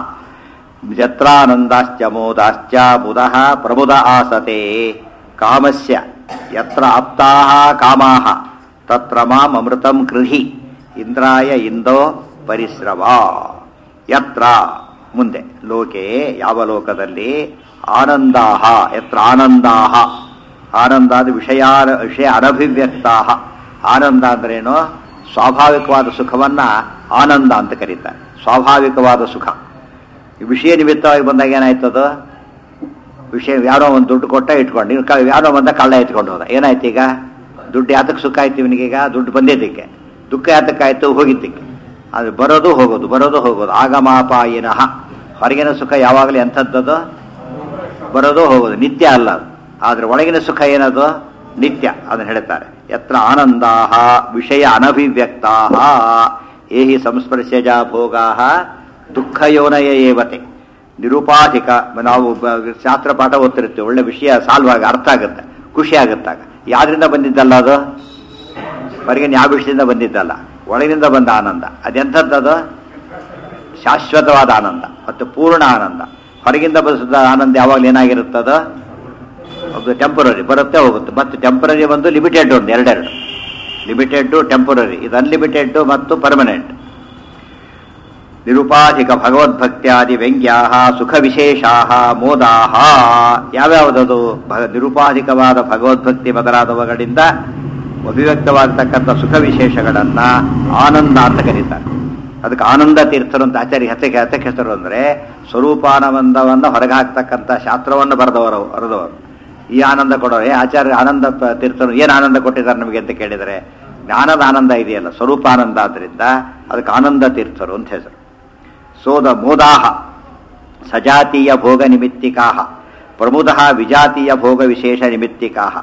Speaker 1: ಯತ್ರಾನಂದಾಶ್ಚ ಮೋದಾಶ್ಚ ಬುಧಃ ಪ್ರಬುಧ ಆಸತೆ ಕಾಮಸ್ಯ ಯತ್ರ ಆಪ್ತಾಹ ಕಾಮಾಹ ತತ್ರ ಮಾಂ ಅಮೃತಂ ಕೃಹಿ ಇಂದ್ರಾಯ ಇಂದೋ ಪರಿಶ್ರವ ಯತ್ರ ಮುಂದೆ ಲೋಕೆ ಯಾವ ಲೋಕದಲ್ಲಿ ಆನಂದಾಹ ಯತ್ರ ಆನಂದಾಹ ಆನಂದಾದ ವಿಷಯ ವಿಷಯ ಅನಭಿವ್ಯಕ್ತಾಹ ಆನಂದ ಅಂದ್ರೇನು ಸ್ವಾಭಾವಿಕವಾದ ಸುಖವನ್ನ ಆನಂದ ಅಂತ ಕರೀತಾರೆ ಸ್ವಾಭಾವಿಕವಾದ ಸುಖ ಈ ವಿಷಯ ನಿಮಿತ್ತವಾಗಿ ಬಂದಾಗ ಏನಾಯ್ತದು ವಿಷಯ ಯಾರೋ ಒಂದು ದುಡ್ಡು ಕೊಟ್ಟ ಇಟ್ಕೊಂಡು ಇವ್ನು ಕ- ಯಾರೋ ಬಂದ ಕಳ್ಳ ಎತ್ಕೊಂಡು ಹೋದ ಏನಾಯ್ತು ಈಗ ದುಡ್ಡು ಯಾತಕ್ಕೆ ಸುಖ ಆಯ್ತು ಇವನಿಗೀಗ ದುಡ್ಡು ಬಂದಿದ್ದಕ್ಕೆ ದುಃಖ ಯಾತಕ್ಕಾಯ್ತು ಹೋಗಿದ್ದಕ್ಕೆ ಅದು ಬರೋದು ಹೋಗೋದು ಬರೋದು ಹೋಗೋದು ಆಗಮಾಪಾಯಿನಃ ಹೊರಗಿನ ಸುಖ ಯಾವಾಗಲೂ ಎಂಥದ್ದದು ಬರೋದು ಹೋಗೋದು ನಿತ್ಯ ಅಲ್ಲ ಅದು ಆದರೆ ಒಳಗಿನ ಸುಖ ಏನದು ನಿತ್ಯ ಅದನ್ನು ಹೇಳ್ತಾರೆ ಯತ್ರ ಆನಂದಾಹ ವಿಷಯ ಅನಭಿವ್ಯಕ್ತಾಹ ಏಹಿ ಸಂಸ್ಪರ್ಶಜ ಭೋಗಾಹ ದುಃಖಯೋನಯ ಏವತೆ ನಿರುಪಾಧಿಕ ನಾವು ಬ- ಶಾಸ್ತ್ರ ಪಾಠ ಓದ್ತಿರ್ತೀವಿ ಒಳ್ಳೆ ವಿಷಯ ಸಾಲ್ವ್ ಆಗಿ ಅರ್ಥ ಆಗುತ್ತೆ ಖುಷಿ ಆಗುತ್ತಾಗ ಯಾವ್ದ್ರಿಂದ ಬಂದಿದ್ದಲ್ಲ ಅದು ಹೊರಗಿನ ಯಾವ ವಿಷಯದಿಂದ ಬಂದಿದ್ದಲ್ಲ ಒಳಗಿನಿಂದ ಬಂದ ಆನಂದ ಅದೆಂಥದ್ದದು ಶಾಶ್ವತವಾದ ಆನಂದ ಮತ್ತು ಪೂರ್ಣ ಆನಂದ ಹೊರಗಿಂದ ಬಂದ ಆನಂದ ಯಾವಾಗಲೂ ಏನಾಗಿರುತ್ತದೋ ಅದು ಟೆಂಪರರಿ ಬರುತ್ತೆ ಹೋಗುತ್ತೆ ಮತ್ತು ಟೆಂಪರರಿ ಒಂದು ಲಿಮಿಟೆಡ್ ಒಂದು ಎರಡೆರಡು ಲಿಮಿಟೆಡ್ ಟೆಂಪರರಿ ಇದು ಅನ್ಲಿಮಿಟೆಡ್ ಮತ್ತು ಪರ್ಮನೆಂಟ್ ನಿರುಪಾಧಿಕ ಭಗವದ್ಭಕ್ತ್ಯಾದಿ ವ್ಯಂಗ್ಯಾ ಸುಖ ವಿಶೇಷಾ ಮೋದಾ ಯಾವ್ಯಾವುದದು ಭ- ನಿರುಪಾಧಿಕವಾದ ಭಗವದ್ಭಕ್ತಿ ಮೊದಲಾದವುಗಳಿಂದ ಅಭಿವ್ಯಕ್ತವಾಗತಕ್ಕಂಥ ಸುಖ ವಿಶೇಷಗಳನ್ನ ಆನಂದ ಅಂತ ಕರೀತಾರೆ ಅದಕ್ಕೆ ಆನಂದ ತೀರ್ಥರು ಅಂತ ಆಚಾರ್ಯ ಹೆಸರಿಗೆ ಹತ್ತಕ್ಕೆ ಹೆಸರು ಅಂದರೆ ಸ್ವರೂಪಾನಂದವನ್ನು ಹೊರಗೆ ಹಾಕ್ತಕ್ಕಂಥ ಶಾಸ್ತ್ರವನ್ನು ಬರೆದವರು ಬರೆದವರು ಈ ಆನಂದ ಕೊಡೋರು ಏ ಆಚಾರ್ಯ ಆನಂದ ಪ- ತೀರ್ಥರು ಏನು ಆನಂದ ಕೊಟ್ಟಿದ್ದಾರೆ ನಮಗೆ ಅಂತ ಕೇಳಿದರೆ ಜ್ಞಾನದ ಆನಂದ ಇದೆಯಲ್ಲ ಸ್ವರೂಪಾನಂದ ಆದ್ರಿಂದ ಅದಕ್ಕೆ ಆನಂದ ತೀರ್ಥರು ಅಂತ ಹೆಸರು ಸೋದ ಮೋದಾಹ ಸಜಾತೀಯ ಭೋಗ ನಿಮಿತ್ತಿಕಾಹ ಪ್ರಮುದಃ ವಿಜಾತೀಯ ಭೋಗ ವಿಶೇಷ ನಿಮಿತ್ತಿಕಾಹ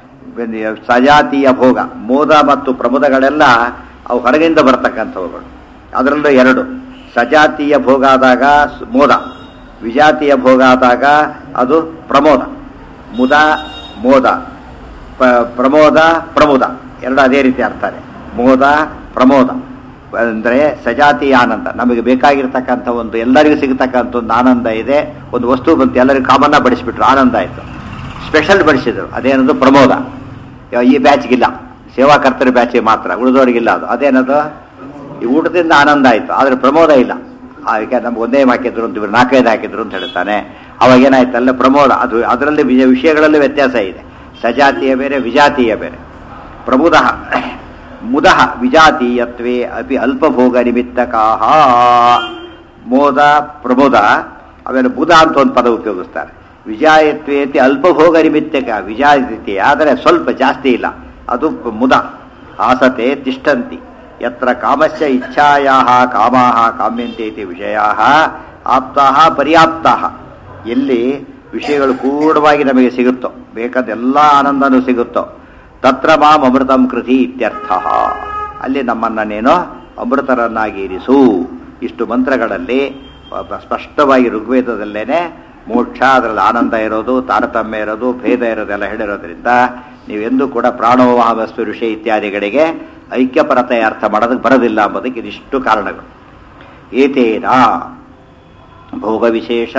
Speaker 1: ಸಜಾತೀಯ ಭೋಗ ಮೋದ ಮತ್ತು ಪ್ರಮುದಗಳೆಲ್ಲ ಅವು ಹೊರಗಿಂದ ಬರ್ತಕ್ಕಂಥವುಗಳು ಅದರಲ್ಲೂ ಎರಡು ಸಜಾತೀಯ ಭೋಗ ಆದಾಗ ಸ್- ಮೋದ ವಿಜಾತೀಯ ಭೋಗ ಆದಾಗ ಅದು ಪ್ರಮೋದ ಮುದ ಮೋದ ಪ- ಪ್ರಮೋದ ಪ್ರಮೋದ ಎರಡು ಅದೇ ರೀತಿ ಅರ್ಥನೇ ಮೋದ ಪ್ರಮೋದ ಅಂದರೆ ಸಜಾತಿಯ ಆನಂದ ನಮಗೆ ಬೇಕಾಗಿರ್ತಕ್ಕಂಥ ಒಂದು ಎಲ್ಲರಿಗೂ ಸಿಗತಕ್ಕಂಥ ಒಂದು ಆನಂದ ಇದೆ ಒಂದು ವಸ್ತು ಬಂತು ಎಲ್ಲರಿಗೂ ಕಾಮನ್ನ ಬಡಿಸ್ಬಿಟ್ರು ಆನಂದ ಆಯಿತು ಸ್ಪೆಷಲ್ ಬಡಿಸಿದ್ರು ಅದೇನದು ಪ್ರಮೋದ ಇವ- ಈ ಬ್ಯಾಚ್ಗಿಲ್ಲ ಸೇವಾಕರ್ತರ ಬ್ಯಾಚಿಗೆ ಮಾತ್ರ ಉಳಿದವರಿಗಿಲ್ಲ ಅದು ಅದೇನದು ಈ ಊಟದಿಂದ ಆನಂದ ಆಯಿತು ಆದರೆ ಪ್ರಮೋದ ಇಲ್ಲ ಅದಕ್ಕೆ ನಮ್ಗೆ ಒಂದೇ ಹಾಕಿದ್ರು ಅಂತ ಇವ್ರು ನಾಲ್ಕೈದು ಹಾಕಿದ್ರು ಅಂತ ಹೇಳ್ತಾನೆ ಅವಾಗ ಏನಾಯ್ತಲ್ಲ ಪ್ರಮೋದ ಅದು ಅದರಲ್ಲಿ ವಿಜ- ವಿಷಯಗಳಲ್ಲಿ ವ್ಯತ್ಯಾಸ ಇದೆ ಸಜಾತಿಯ ಬೇರೆ ವಿಜಾತೀಯ ಬೇರೆ ಪ್ರಬುಧ ಮುದ ವಿಜಾತೀಯತ್ವೇ ಅಪಿ ಅಲ್ಪಭೋಗ ನಿಮಿತ್ತಕಾಹ ಮೋದ ಪ್ರಮೋದ ಆಮೇಲೆ ಬುಧ ಅಂತ ಒಂದು ಪದ ಉಪಯೋಗಿಸ್ತಾರೆ ವಿಜಾಯತ್ವೇತಿ ಅಲ್ಪಭೋಗ ನಿಮಿತ್ತಕ ವಿಜಾಯತಿ ಆದರೆ ಸ್ವಲ್ಪ ಜಾಸ್ತಿ ಇಲ್ಲ ಅದು ಮುದ ಆಸತೆ ತಿಷ್ಟಂತಿ ಯತ್ರ ಕಾಮಸ್ಯ ಇಚ್ಛಾಯಾ ಕಾಮಾ ಕಾಮ್ಯಂತೆ ಇತಿ ವಿಷಯಾ ಆಪ್ತಾಹ ಪರ್ಯಾಪ್ತಾಹ ಎಲ್ಲಿ ವಿಷಯಗಳು ಪೂರ್ಣವಾಗಿ ನಮಗೆ ಸಿಗುತ್ತೋ ಬೇಕಾದ ಎಲ್ಲ ಆನಂದನೂ ಸಿಗುತ್ತೋ ತತ್ರ ಮಾಂ ಅಮೃತಂ ಕೃತಿ ಇತ್ಯರ್ಥ ಅಲ್ಲಿ ನಮ್ಮನ್ನ ನೀನು ಅಮೃತರನ್ನಾಗಿ ಇರಿಸು ಇಷ್ಟು ಮಂತ್ರಗಳಲ್ಲಿ ಪ- ಸ್ಪಷ್ಟವಾಗಿ ಋಗ್ವೇದದಲ್ಲೇನೆ ಮೋಕ್ಷ ಅದರಲ್ಲಿ ಆನಂದ ಇರೋದು ತಾರತಮ್ಯ ಇರೋದು ಭೇದ ಇರೋದೆಲ್ಲ ಹೇಳಿರೋದ್ರಿಂದ ನೀವೆಂದೂ ಕೂಡ ಪ್ರಾಣೋವಾಹ ವಸ್ತು ಋಷಿ ಇತ್ಯಾದಿಗಳಿಗೆ ಐಕ್ಯಪರತೆ ಅರ್ಥ ಮಾಡೋದಕ್ಕೆ ಬರೋದಿಲ್ಲ ಎಂಬುದಕ್ಕೆ ಇದಿಷ್ಟು ಕಾರಣಗಳು ಏತೇನ ಭೋಗ ವಿಶೇಷ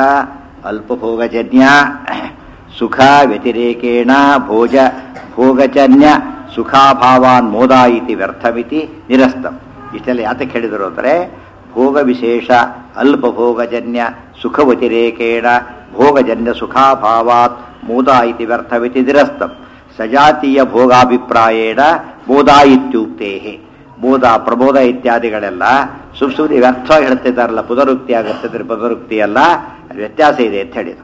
Speaker 1: ಅಲ್ಪಭೋಗಜನ್ಯ ಸುಖ ವ್ಯತಿರೇಕೇಣ ಭೋಜ ಭೋಗಜನ್ಯ ಸುಖಾಭಾವಾನ್ ಮೋದ ಇತಿ ವ್ಯರ್ಥಮಿತಿ ನಿರಸ್ತಂ ಇಷ್ಟೆಲ್ಲ ಯಾತಕ್ಕೆ ಹೇಳಿದರು ಅಂದರೆ ಭೋಗ ವಿಶೇಷ ಅಲ್ಪಭೋಗಜನ್ಯ ಸುಖವತಿರೇಕೇಣ ಭೋಗಜನ್ಯ ಸುಖಾಭಾವಾತ್ ಮೋದ ಇತಿ ವ್ಯರ್ಥಮಿತಿ ನಿರಸ್ತಂ ಸಜಾತೀಯ ಭೋಗಾಭಿಪ್ರಾಯೇಣ ಮೋದ ಇತ್ಯುಕ್ತೇ ಮೋದ ಪ್ರಬೋಧ ಇತ್ಯಾದಿಗಳೆಲ್ಲ ಸುಮ್ ಸುಮ್ಮನೆ ವ್ಯರ್ಥವಾಗಿ ಹೇಳ್ತಿದ್ದಾರಲ್ಲ ಪುನರುಕ್ತಿ ಆಗುತ್ತದೆ ಪುನರುಕ್ತಿ ಅಲ್ಲ ವ್ಯತ್ಯಾಸ ಇದೆ ಅಂತ ಹೇಳಿದರು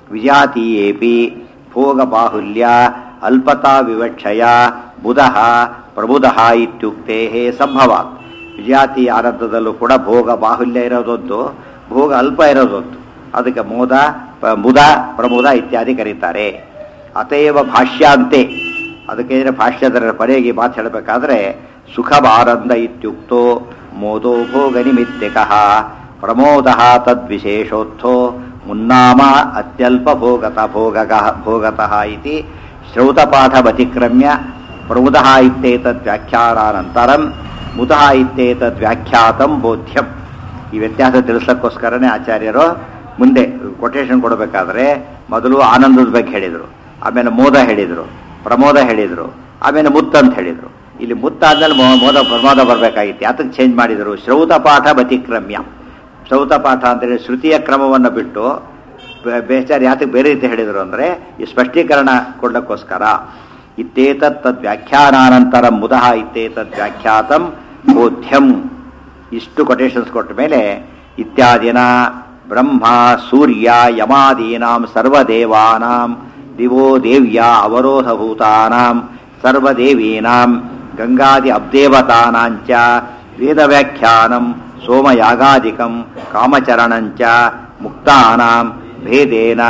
Speaker 1: ವಿಜಾತೀಯೇಪಿ ಭೋಗ ಬಾಹುಲ್ಯ ಅಲ್ಪತಾ ವಿವಕ್ಷಯ ಬುಧಃ ಪ್ರಬುಧಃ ಇತ್ಯುಕ್ತೇ ಸಂಭವಾತ್ ವಿಜಾತಿ ಆನಂದದಲ್ಲೂ ಕೂಡ ಭೋಗ ಬಾಹುಲ್ಯ ಇರೋದೊಂದು ಭೋಗ ಅಲ್ಪ ಇರೋದೊಂದು ಅದಕ್ಕೆ ಮೋದ ಪ- ಮುದ ಪ್ರಮುದ ಇತ್ಯಾದಿ ಕರೀತಾರೆ ಅತೇವ ಭಾಷ್ಯಾಂತೆ ಅದಕ್ಕೆ ಏನೇ ಭಾಷ್ಯದ ಪರೆಗೆ ಮಾತು ಹೇಳಬೇಕಾದ್ರೆ ಸುಖವಾರಂದ ಇತ್ಯುಕ್ತೋ ಮೋದೋ ಭೋಗ ನಿಮಿತ್ತಿಕಃ ಪ್ರಮೋದ ತದ್ವಿಶೇಷೋತ್ಥೋ ಮುನ್ನಾಮ ಅತ್ಯಲ್ಪ ಭೋಗತ ಭೋಗಗಃ ಭೋಗತಃ ಇತಿ ಶ್ರೌತಪಾಠಮತಿಕ್ರಮ್ಯ ಪ್ರಮುದಃ ಇತ್ಯೇತದ್ ವ್ಯಾಖ್ಯಾನಾನಂತರಂ ಮುದಃ ಇತ್ಯೇತದ್ ವ್ಯಾಖ್ಯಾತಂ ಬೋಧ್ಯಂ ಈ ವ್ಯತ್ಯಾಸ ತಿಳಿಸೋಕ್ಕೋಸ್ಕರನೇ ಆಚಾರ್ಯರು ಮುಂದೆ ಕೊಟೇಶನ್ ಕೊಡಬೇಕಾದ್ರೆ ಮೊದಲು ಆನಂದದ ಬಗ್ಗೆ ಹೇಳಿದರು ಆಮೇಲೆ ಮೋದ ಹೇಳಿದರು ಪ್ರಮೋದ ಹೇಳಿದರು ಆಮೇಲೆ ಮುತ್ತ ಅಂತ ಹೇಳಿದರು ಇಲ್ಲಿ ಮುತ್ತ ಆದ್ಮೇಲೆ ಮೋ- ಮೋದ ಪ್ರಮೋದ ಬರಬೇಕಾಗಿತ್ತು ಯಾತಕ್ಕೆ ಚೇಂಜ್ ಮಾಡಿದರು ಶ್ರೌತ ಪಾಠ ಬತಿಕ್ರಮ್ಯ ಶ್ರೌತ ಪಾಠ ಅಂತೇಳಿ ಶ್ರುತಿಯ ಕ್ರಮವನ್ನು ಬಿಟ್ಟು ಬೆ- ಬೇಚಾರಿ ಯಾತಕ್ಕೆ ಬೇರೆ ರೀತಿ ಹೇಳಿದರು ಅಂದರೆ ಈ ಸ್ಪಷ್ಟೀಕರಣ ಕೊಡ್ಲಿಕ್ಕೋಸ್ಕರ ಇತ್ತೇತತ್ ತದ್ ವ್ಯಾಖ್ಯಾನಾನಂತರ ಮುದಃ ಇತ್ತೇತದ್ ವ್ಯಾಖ್ಯಾತಂ ಬೋಧ್ಯಂ ಇಷ್ಟು ಕೊಟೇಶನ್ಸ್ ಕೊಟ್ಟ ಮೇಲೆ ಇತ್ಯಾದಿನ ಬ್ರಹ್ಮ ಸೂರ್ಯ ಯಮಾದೀನಾಂ ಸರ್ವದೇವಾನಾಂ ದಿವೋ ದೇವ್ಯ ಅವರೋಧಭೂತಾನಾಂ ಸರ್ವದೇವೀನಾಂ ಗಂಗಾದಿ ಅಬ್ದೇವತಾನಾಂಚ ವೇದವ್ಯಾಖ್ಯಾನಂ ಸೋಮಯಾಗಾದಿಕಂ ಕಾಮಚರಣಂಚ ಮುಕ್ತಾನಾಂ ಭೇದೇನ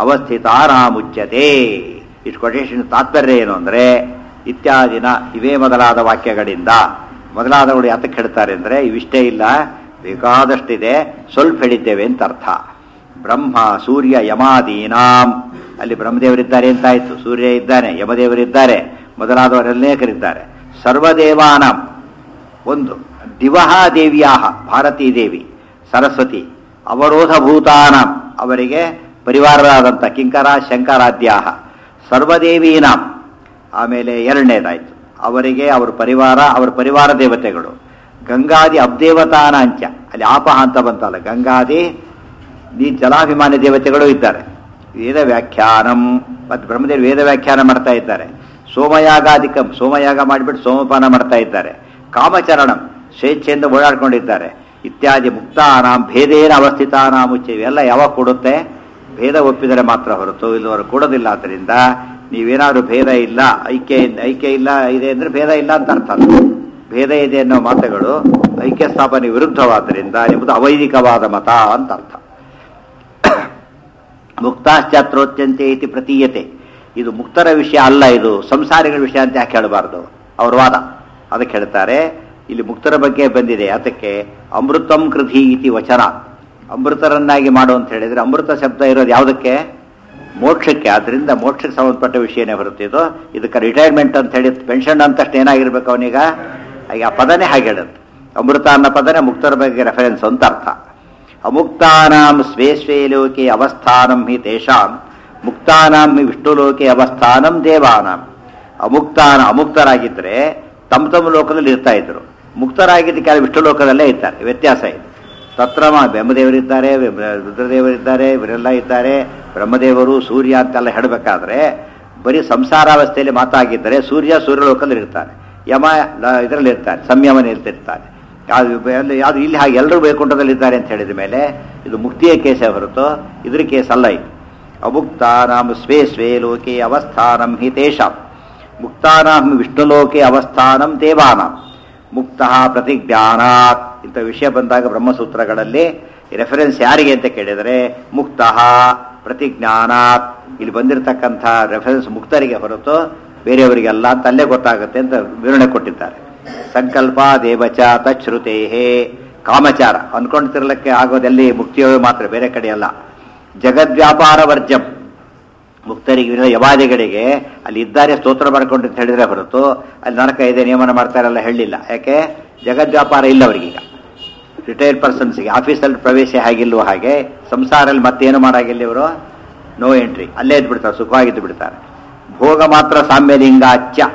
Speaker 1: ಅವಸ್ಥಿತಾನಾಮುಚ್ಯತೆ ಇಷ್ಟು ಕೊಟೇಶನ್ ತಾತ್ಪರ್ಯ ಏನು ಅಂದರೆ ಇತ್ಯಾದಿನ ಇವೇ ಮೊದಲಾದ ವಾಕ್ಯಗಳಿಂದ ಮೊದಲಾದವರು ಯಾತಕ್ಕೆ ಹೇಳ್ತಾರೆ ಅಂದರೆ ಇವಿಷ್ಟೇ ಇಲ್ಲ ಬೇಕಾದಷ್ಟಿದೆ ಸ್ವಲ್ಪ ಹೇಳಿದ್ದೇವೆ ಅಂತ ಅರ್ಥ ಬ್ರಹ್ಮ ಸೂರ್ಯ ಯಮಾದೀನಾಂ ಅಲ್ಲಿ ಬ್ರಹ್ಮದೇವರಿದ್ದಾರೆ ಅಂತಾಯ್ತು ಸೂರ್ಯ ಇದ್ದಾನೆ ಯಮದೇವರಿದ್ದಾರೆ ಮೊದಲಾದವರೆಲ್ಲೇಕರಿದ್ದಾರೆ ಸರ್ವದೇವಾನಾಂ ಒಂದು ದಿವಹ ದೇವಿಯಾಹ ಭಾರತೀ ದೇವಿ ಸರಸ್ವತಿ ಅವರೋಧಭೂತಾನಾಂ ಅವರಿಗೆ ಪರಿವಾರರಾದಂಥ ಕಿಂಕರ ಶಂಕರಾದ್ಯಾಹ ಸರ್ವದೇವೀನಾಂ ಆಮೇಲೆ ಎರಡನೇದಾಯ್ತು ಅವರಿಗೆ ಅವರ ಪರಿವಾರ ಅವರ ಪರಿವಾರ ದೇವತೆಗಳು ಗಂಗಾದಿ ಅಬ್ದೇವತಾನಾಂಚ ಅಲ್ಲಿ ಆಪಹ ಅಂತ ಬಂತಲ್ಲ ಗಂಗಾದಿ ಈ ಜಲಾಭಿಮಾನಿ ದೇವತೆಗಳು ಇದ್ದಾರೆ ವೇದ ವ್ಯಾಖ್ಯಾನಂ ಮತ್ತು ಬ್ರಹ್ಮದೇವರು ವೇದ ವ್ಯಾಖ್ಯಾನ ಮಾಡ್ತಾ ಇದ್ದಾರೆ ಸೋಮಯಾಗಾದಿಕಂ ಸೋಮಯಾಗ ಮಾಡಿಬಿಟ್ಟು ಸೋಮಪಾನ ಮಾಡ್ತಾ ಇದ್ದಾರೆ ಕಾಮಚರಣಂ ಸ್ವೇಚ್ಛೆಯಿಂದ ಓಡಾಡ್ಕೊಂಡಿದ್ದಾರೆ ಇತ್ಯಾದಿ ಮುಕ್ತಾನಾಂ ಭೇದೇನ ಅವಸ್ಥಿತಾನಾಂ ಉಚ್ಚ ಇವೆಲ್ಲ ಯಾವಾಗ ಕೊಡುತ್ತೆ ಭೇದ ಒಪ್ಪಿದರೆ ಮಾತ್ರ ಹೊರತು ಇಲ್ಲವರು ಕೊಡೋದಿಲ್ಲ ಆದ್ದರಿಂದ ನೀವೇನಾದ್ರೂ ಭೇದ ಇಲ್ಲ ಐಕ್ಯ ಐಕ್ಯ ಇಲ್ಲ ಇದೆ ಅಂದ್ರೆ ಭೇದ ಇಲ್ಲ ಅಂತ ಅರ್ಥ ಅಲ್ಲ. ಭೇದ ಇದೆ ಅನ್ನೋ ಮಾತುಗಳು ಐಕ್ಯ ಸ್ಥಾಪನೆ ವಿರುದ್ಧವಾದ್ದರಿಂದ ಎಂಬುದು ಅವೈದಿಕವಾದ ಮತ ಅಂತ ಅರ್ಥ ಮುಕ್ತಾಶ್ಚಾತ್ರೋತ್ಯಂತೆ ಇತಿ ಪ್ರತೀಯತೆ ಇದು ಮುಕ್ತರ ವಿಷಯ ಅಲ್ಲ ಇದು ಸಂಸಾರಿಗಳ ವಿಷಯ ಅಂತ ಯಾಕೆ ಹೇಳಬಾರ್ದು ಅವ್ರ ವಾದ ಅದಕ್ಕೆ ಹೇಳ್ತಾರೆ ಇಲ್ಲಿ ಮುಕ್ತರ ಬಗ್ಗೆ ಬಂದಿದೆ ಅದಕ್ಕೆ ಅಮೃತಂ ಕೃಧಿ ಇತಿ ವಚನ ಅಮೃತರನ್ನಾಗಿ ಮಾಡು ಅಂತ ಹೇಳಿದ್ರೆ ಅಮೃತ ಶಬ್ದ ಇರೋದು ಯಾವುದಕ್ಕೆ ಮೋಕ್ಷಕ್ಕೆ ಆದ್ರಿಂದ ಮೋಕ್ಷಕ್ಕೆ ಸಂಬಂಧಪಟ್ಟ ವಿಷಯನೇ ಬರುತ್ತಿದ್ದು ಇದಕ್ಕೆ ರಿಟೈರ್ಮೆಂಟ್ ಅಂತ ಹೇಳಿ ಪೆನ್ಷನ್ ಅಂತಷ್ಟು ಏನಾಗಿರ್ಬೇಕು ಅವನೀಗ ಈಗ ಆ ಪದನೇ ಹಾಗೆ ಹೇಳುತ್ತೆ ಅಮೃತ ಅನ್ನೋ ಪದನೇ ಮುಕ್ತರ ಬಗ್ಗೆ ರೆಫರೆನ್ಸ್ ಅಂತ ಅರ್ಥ ಅಮುಕ್ತಾನಾಂ ಸ್ವೇ ಸ್ವೇ ಲೋಕೆ ಅವಸ್ಥಾನಂ ಹಿ ತೇಷಾಂ ಮುಕ್ತಾನಾಂ ಹಿ ವಿಷ್ಣುಲೋಕೆ ಅವಸ್ಥಾನಂ ದೇವಾನಾಂ ಅಮುಕ್ತಾನ ಅಮುಕ್ತರಾಗಿದ್ದರೆ ತಮ್ಮ ತಮ್ಮ ಲೋಕದಲ್ಲಿ ಇರ್ತಾ ಇದ್ರು ಮುಕ್ತರಾಗಿದ್ದಕ್ಕೆ ಅಲ್ಲಿ ವಿಷ್ಣು ಲೋಕದಲ್ಲೇ ಇರ್ತಾರೆ ವ್ಯತ್ಯಾಸ ಇದೆ ತತ್ರ ಮ- ಬ್ರಹ್ಮದೇವರಿದ್ದಾರೆ ಬ್ರ- ರುದ್ರದೇವರಿದ್ದಾರೆ ಇವರೆಲ್ಲ ಇದ್ದಾರೆ ಬ್ರಹ್ಮದೇವರು ಸೂರ್ಯ ಅಂತೆಲ್ಲ ಹೇಳಬೇಕಾದ್ರೆ ಬರೀ ಸಂಸಾರಾವಸ್ಥೆಯಲ್ಲಿ ಮಾತಾಗಿದ್ದರೆ ಸೂರ್ಯ ಸೂರ್ಯಲೋಕದಲ್ಲಿ ಇರ್ತಾನೆ ಯಮ ಲ- ಇದರಲ್ಲಿ ಇರ್ತಾನೆ ಸಂಯಮನ ಇರ್ತಿರ್ತಾನೆ ಯಾವುದು ಅಲ್ಲಿ ಯಾವುದು ಇಲ್ಲಿ ಹಾಗೆ ಎಲ್ಲರೂ ವೈಕುಂಠದಲ್ಲಿದ್ದಾರೆ ಅಂತ ಹೇಳಿದ ಮೇಲೆ ಇದು ಮುಕ್ತಿಯ ಕೇಸೇ ಹೊರತು ಇದ್ರ ಕೇಸ್ ಅಲ್ಲ ಇದು ಅಮುಕ್ತಾನಾಂ ಸ್ವೇ ಸ್ವೇ ಲೋಕೆ ಅವಸ್ಥಾನಂ ಹಿ ತೇಷಾಂ ಮುಕ್ತಾನಾಂ ವಿಷ್ಣುಲೋಕೆ ಅವಸ್ಥಾನಂ ದೇವಾನಾಂ ಮುಕ್ತ ಪ್ರತಿಜ್ಞಾನಾತ್ ಇಂಥ ವಿಷಯ ಬಂದಾಗ ಬ್ರಹ್ಮಸೂತ್ರಗಳಲ್ಲಿ ರೆಫರೆನ್ಸ್ ಯಾರಿಗೆ ಅಂತ ಕೇಳಿದರೆ ಮುಕ್ತ ಪ್ರತಿಜ್ಞಾನಾತ್ ಇಲ್ಲಿ ಬಂದಿರತಕ್ಕಂಥ ರೆಫರೆನ್ಸ್ ಮುಕ್ತರಿಗೆ ಹೊರತು ಬೇರೆಯವರಿಗೆಲ್ಲ ಅಂತ ಅಲ್ಲೇ ಗೊತ್ತಾಗುತ್ತೆ ಅಂತ ವಿವರಣೆ ಕೊಟ್ಟಿದ್ದಾರೆ ಸಂಕಲ್ಪ ದೇವಚ ತಚ್ಛ್ರುತೇ ಕಾಮಚಾರ ಅನ್ಕೊಂಡ್ತಿರ್ಲಿಕ್ಕೆ ಆಗೋದೆಲ್ಲಿ ಮುಕ್ತಿಯೋ ಮಾತ್ರ ಬೇರೆ ಕಡೆ ಅಲ್ಲ ಜಗದ್ವ್ಯಾಪಾರ ವರ್ಜಂ ಮುಕ್ತರಿಗೆ ವಿರುದ್ಧ ಯವಾದಿಗಳಿಗೆ ಅಲ್ಲಿ ಇದ್ದಾರೆ ಸ್ತೋತ್ರ ಮಾಡ್ಕೊಂಡು ಅಂತ ಹೇಳಿದ್ರೆ ಹೊರತು ಅಲ್ಲಿ ನರಕ ಇದೆ ನಿಯಮನ ಮಾಡ್ತಾರಲ್ಲ ಹೇಳಿಲ್ಲ ಯಾಕೆ ಜಗದ್ವ್ಯಾಪಾರ ಇಲ್ಲ ಅವರಿಗೀಗ ರಿಟೈರ್ಡ್ ಪರ್ಸನ್ಸ್ಗೆ ಆಫೀಸಲ್ಲಿ ಪ್ರವೇಶ ಹೇಗಿಲ್ವೋ ಹಾಗೆ ಸಂಸಾರಲ್ಲಿ ಮತ್ತೇನು ಮಾಡಾಗಿಲ್ಲ ಇವರು ನೋ ಎಂಟ್ರಿ ಅಲ್ಲೇ ಇದ್ದು ಬಿಡ್ತಾರೆ ಸುಖವಾಗಿದ್ದು ಬಿಡ್ತಾರೆ ಭೋಗ ಮಾತ್ರ ಸಾಮ್ಯಲಿಂಗ ಅಚ್ಚ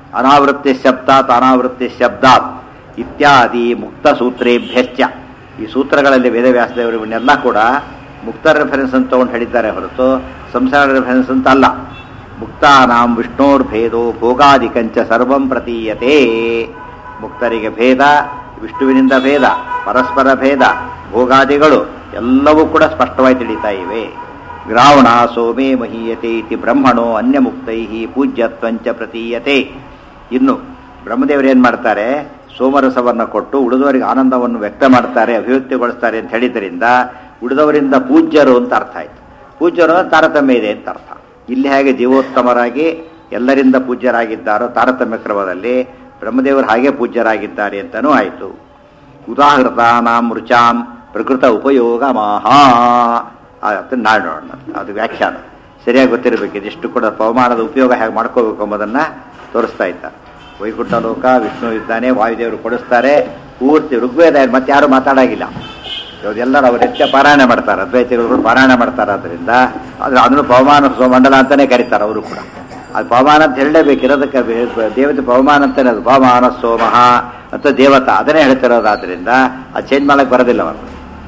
Speaker 1: ಅನಾವೃತ್ತಿ ಶಬ್ದಾತ್ ಅನಾವೃತ್ತಿ ಶಬ್ದಾತ್ ಇತ್ಯಾದಿ ಮುಕ್ತ ಸೂತ್ರೇಭ್ಯಶ್ಚ ಈ ಸೂತ್ರಗಳಲ್ಲಿ ವೇದವ್ಯಾಸದೇವರು ಇವನ್ನೆಲ್ಲ ಕೂಡ ಮುಕ್ತ ರೆಫರೆನ್ಸ್ ಅಂತ ತಗೊಂಡು ಹೇಳಿದ್ದಾರೆ ಹೊರತು ಸಂಸಾರ ರೆಫರೆನ್ಸ್ ಅಂತ ಅಲ್ಲ ಮುಕ್ತಾನಾಂ ವಿಷ್ಣೋರ್ಭೇದೋ ಭೋಗಾದಿಕಂಚ ಸರ್ವಂ ಪ್ರತೀಯತೆ ಮುಕ್ತರಿಗೆ ಭೇದ ವಿಷ್ಣುವಿನಿಂದ ಭೇದ ಪರಸ್ಪರ ಭೇದ ಭೋಗಾದಿಗಳು ಎಲ್ಲವೂ ಕೂಡ ಸ್ಪಷ್ಟವಾಗಿ ತಿಳಿತಾ ಇವೆ ಗ್ರಾವಣ ಸೋಮೇ ಮಹೀಯತೆ ಇತಿ ಬ್ರಹ್ಮಣೋ ಅನ್ಯಮುಕ್ತೈ ಪೂಜ್ಯತ್ವಂಚ ಪ್ರತೀಯತೆ ಇನ್ನು ಬ್ರಹ್ಮದೇವರು ಏನು ಮಾಡ್ತಾರೆ ಸೋಮರಸವನ್ನು ಕೊಟ್ಟು ಉಳಿದವರಿಗೆ ಆನಂದವನ್ನು ವ್ಯಕ್ತ ಮಾಡ್ತಾರೆ ಅಭಿವ್ಯಕ್ತಿಗೊಳಿಸ್ತಾರೆ ಅಂತ ಹೇಳಿದ್ದರಿಂದ ಉಳಿದವರಿಂದ ಪೂಜ್ಯರು ಅಂತ ಅರ್ಥ ಆಯ್ತು ಪೂಜ್ಯರು ಅಂದ್ರೆ ತಾರತಮ್ಯ ಇದೆ ಅಂತ ಅರ್ಥ ಇಲ್ಲಿ ಹೇಗೆ ಜೀವೋತ್ತಮರಾಗಿ ಎಲ್ಲರಿಂದ ಪೂಜ್ಯರಾಗಿದ್ದಾರೋ ತಾರತಮ್ಯ ಕ್ರಮದಲ್ಲಿ ಬ್ರಹ್ಮದೇವರು ಹಾಗೆ ಪೂಜ್ಯರಾಗಿದ್ದಾರೆ ಅಂತನೂ ಆಯಿತು ಉದಾಹೃತಾನಾಂ ರುಚಾಂ ಪ್ರಕೃತ ಉಪಯೋಗ ಮಹಾ ಅದನ್ನು ನಾಳೆ ನೋಡೋಣ ಅದು ವ್ಯಾಖ್ಯಾನ ಸರಿಯಾಗಿ ಗೊತ್ತಿರಬೇಕು ಇದಿಷ್ಟು ಕೂಡ ಪವಮಾನದ ಉಪಯೋಗ ಹೇಗೆ ಮಾಡ್ಕೋಬೇಕು ಎಂಬುದನ್ನು ತೋರಿಸ್ತಾ ಇದ್ದ ವೈಕುಂಠ ಲೋಕ ವಿಷ್ಣು ಇದ್ದಾನೆ ವಾಯುದೇವರು ಕೊಡಿಸ್ತಾರೆ ಪೂರ್ತಿ ಋಗ್ವೇದ ಮತ್ತೆ ಯಾರು ಮಾತಾಡಾಗಿಲ್ಲ ಎಲ್ಲರೂ ಅವರು ನಿತ್ಯ ಪಾರಾಯಣ ಮಾಡ್ತಾರೆ ಅದ್ವೈತಿಗಳು ಪಾರಾಯಣ ಮಾಡ್ತಾರೆ ಅದರಿಂದ ಆದರೆ ಅದನ್ನು ಪವಮಾನ ಮಂಡಲ ಅಂತಾನೆ ಕರೀತಾರೆ ಅವರು ಕೂಡ ಅದು ಪವಮಾನ ಅಂತ ಹೇಳಲೇಬೇಕು ಇರೋದಕ್ಕೆ ಬೇ- ದೇವತೆ ಪವಮಾನ ಅಂತಾನೆ ಅದು ಪವಮಾನ ಸೋಮಃ ಅಂತ ದೇವತಾ ಅದನ್ನೇ ಹೇಳ್ತಿರೋದಾದ್ರಿಂದ ಅದು ಚೇಂಜ್ ಮಾಡಕ್ಕೆ ಬರೋದಿಲ್ಲ ಅವರು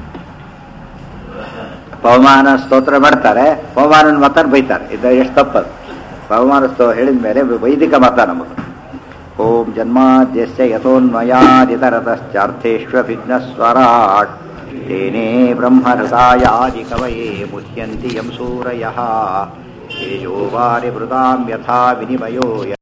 Speaker 1: ಪವಮಾನ ಸ್ತೋತ್ರ ಮಾಡ್ತಾರೆ ಪವಮಾನ ಮತ ಬೈತಾರೆ ಇದು ಎಷ್ಟು ತಪ್ಪದು ಪವಮಾನ ಸ್ತೋ ಹೇಳಿದ ಮೇಲೆ ವೈದಿಕ ಮತ ನಮ್ಮದು ಓಂ ಜನ್ಮಾದ್ಯಸ್ಯ ಯಥೋನ್ಮಯಾದಿತರತಶ್ಚಾರ್ಥೇಷ್ವಭಿಘ್ನಸ್ವರಾಟ್ ತೇನೇ ಬ್ರಹ್ಮಹೃದಾಯಾದಿ ಕವಯೇ ಮುಹ್ಯಂತಿ ಯಂ ಸೂರಯಃ ತೇಜೋ ವಾರಿ ಮೃದಾಂ ಯಥಾ ವಿನಿಮಯೋ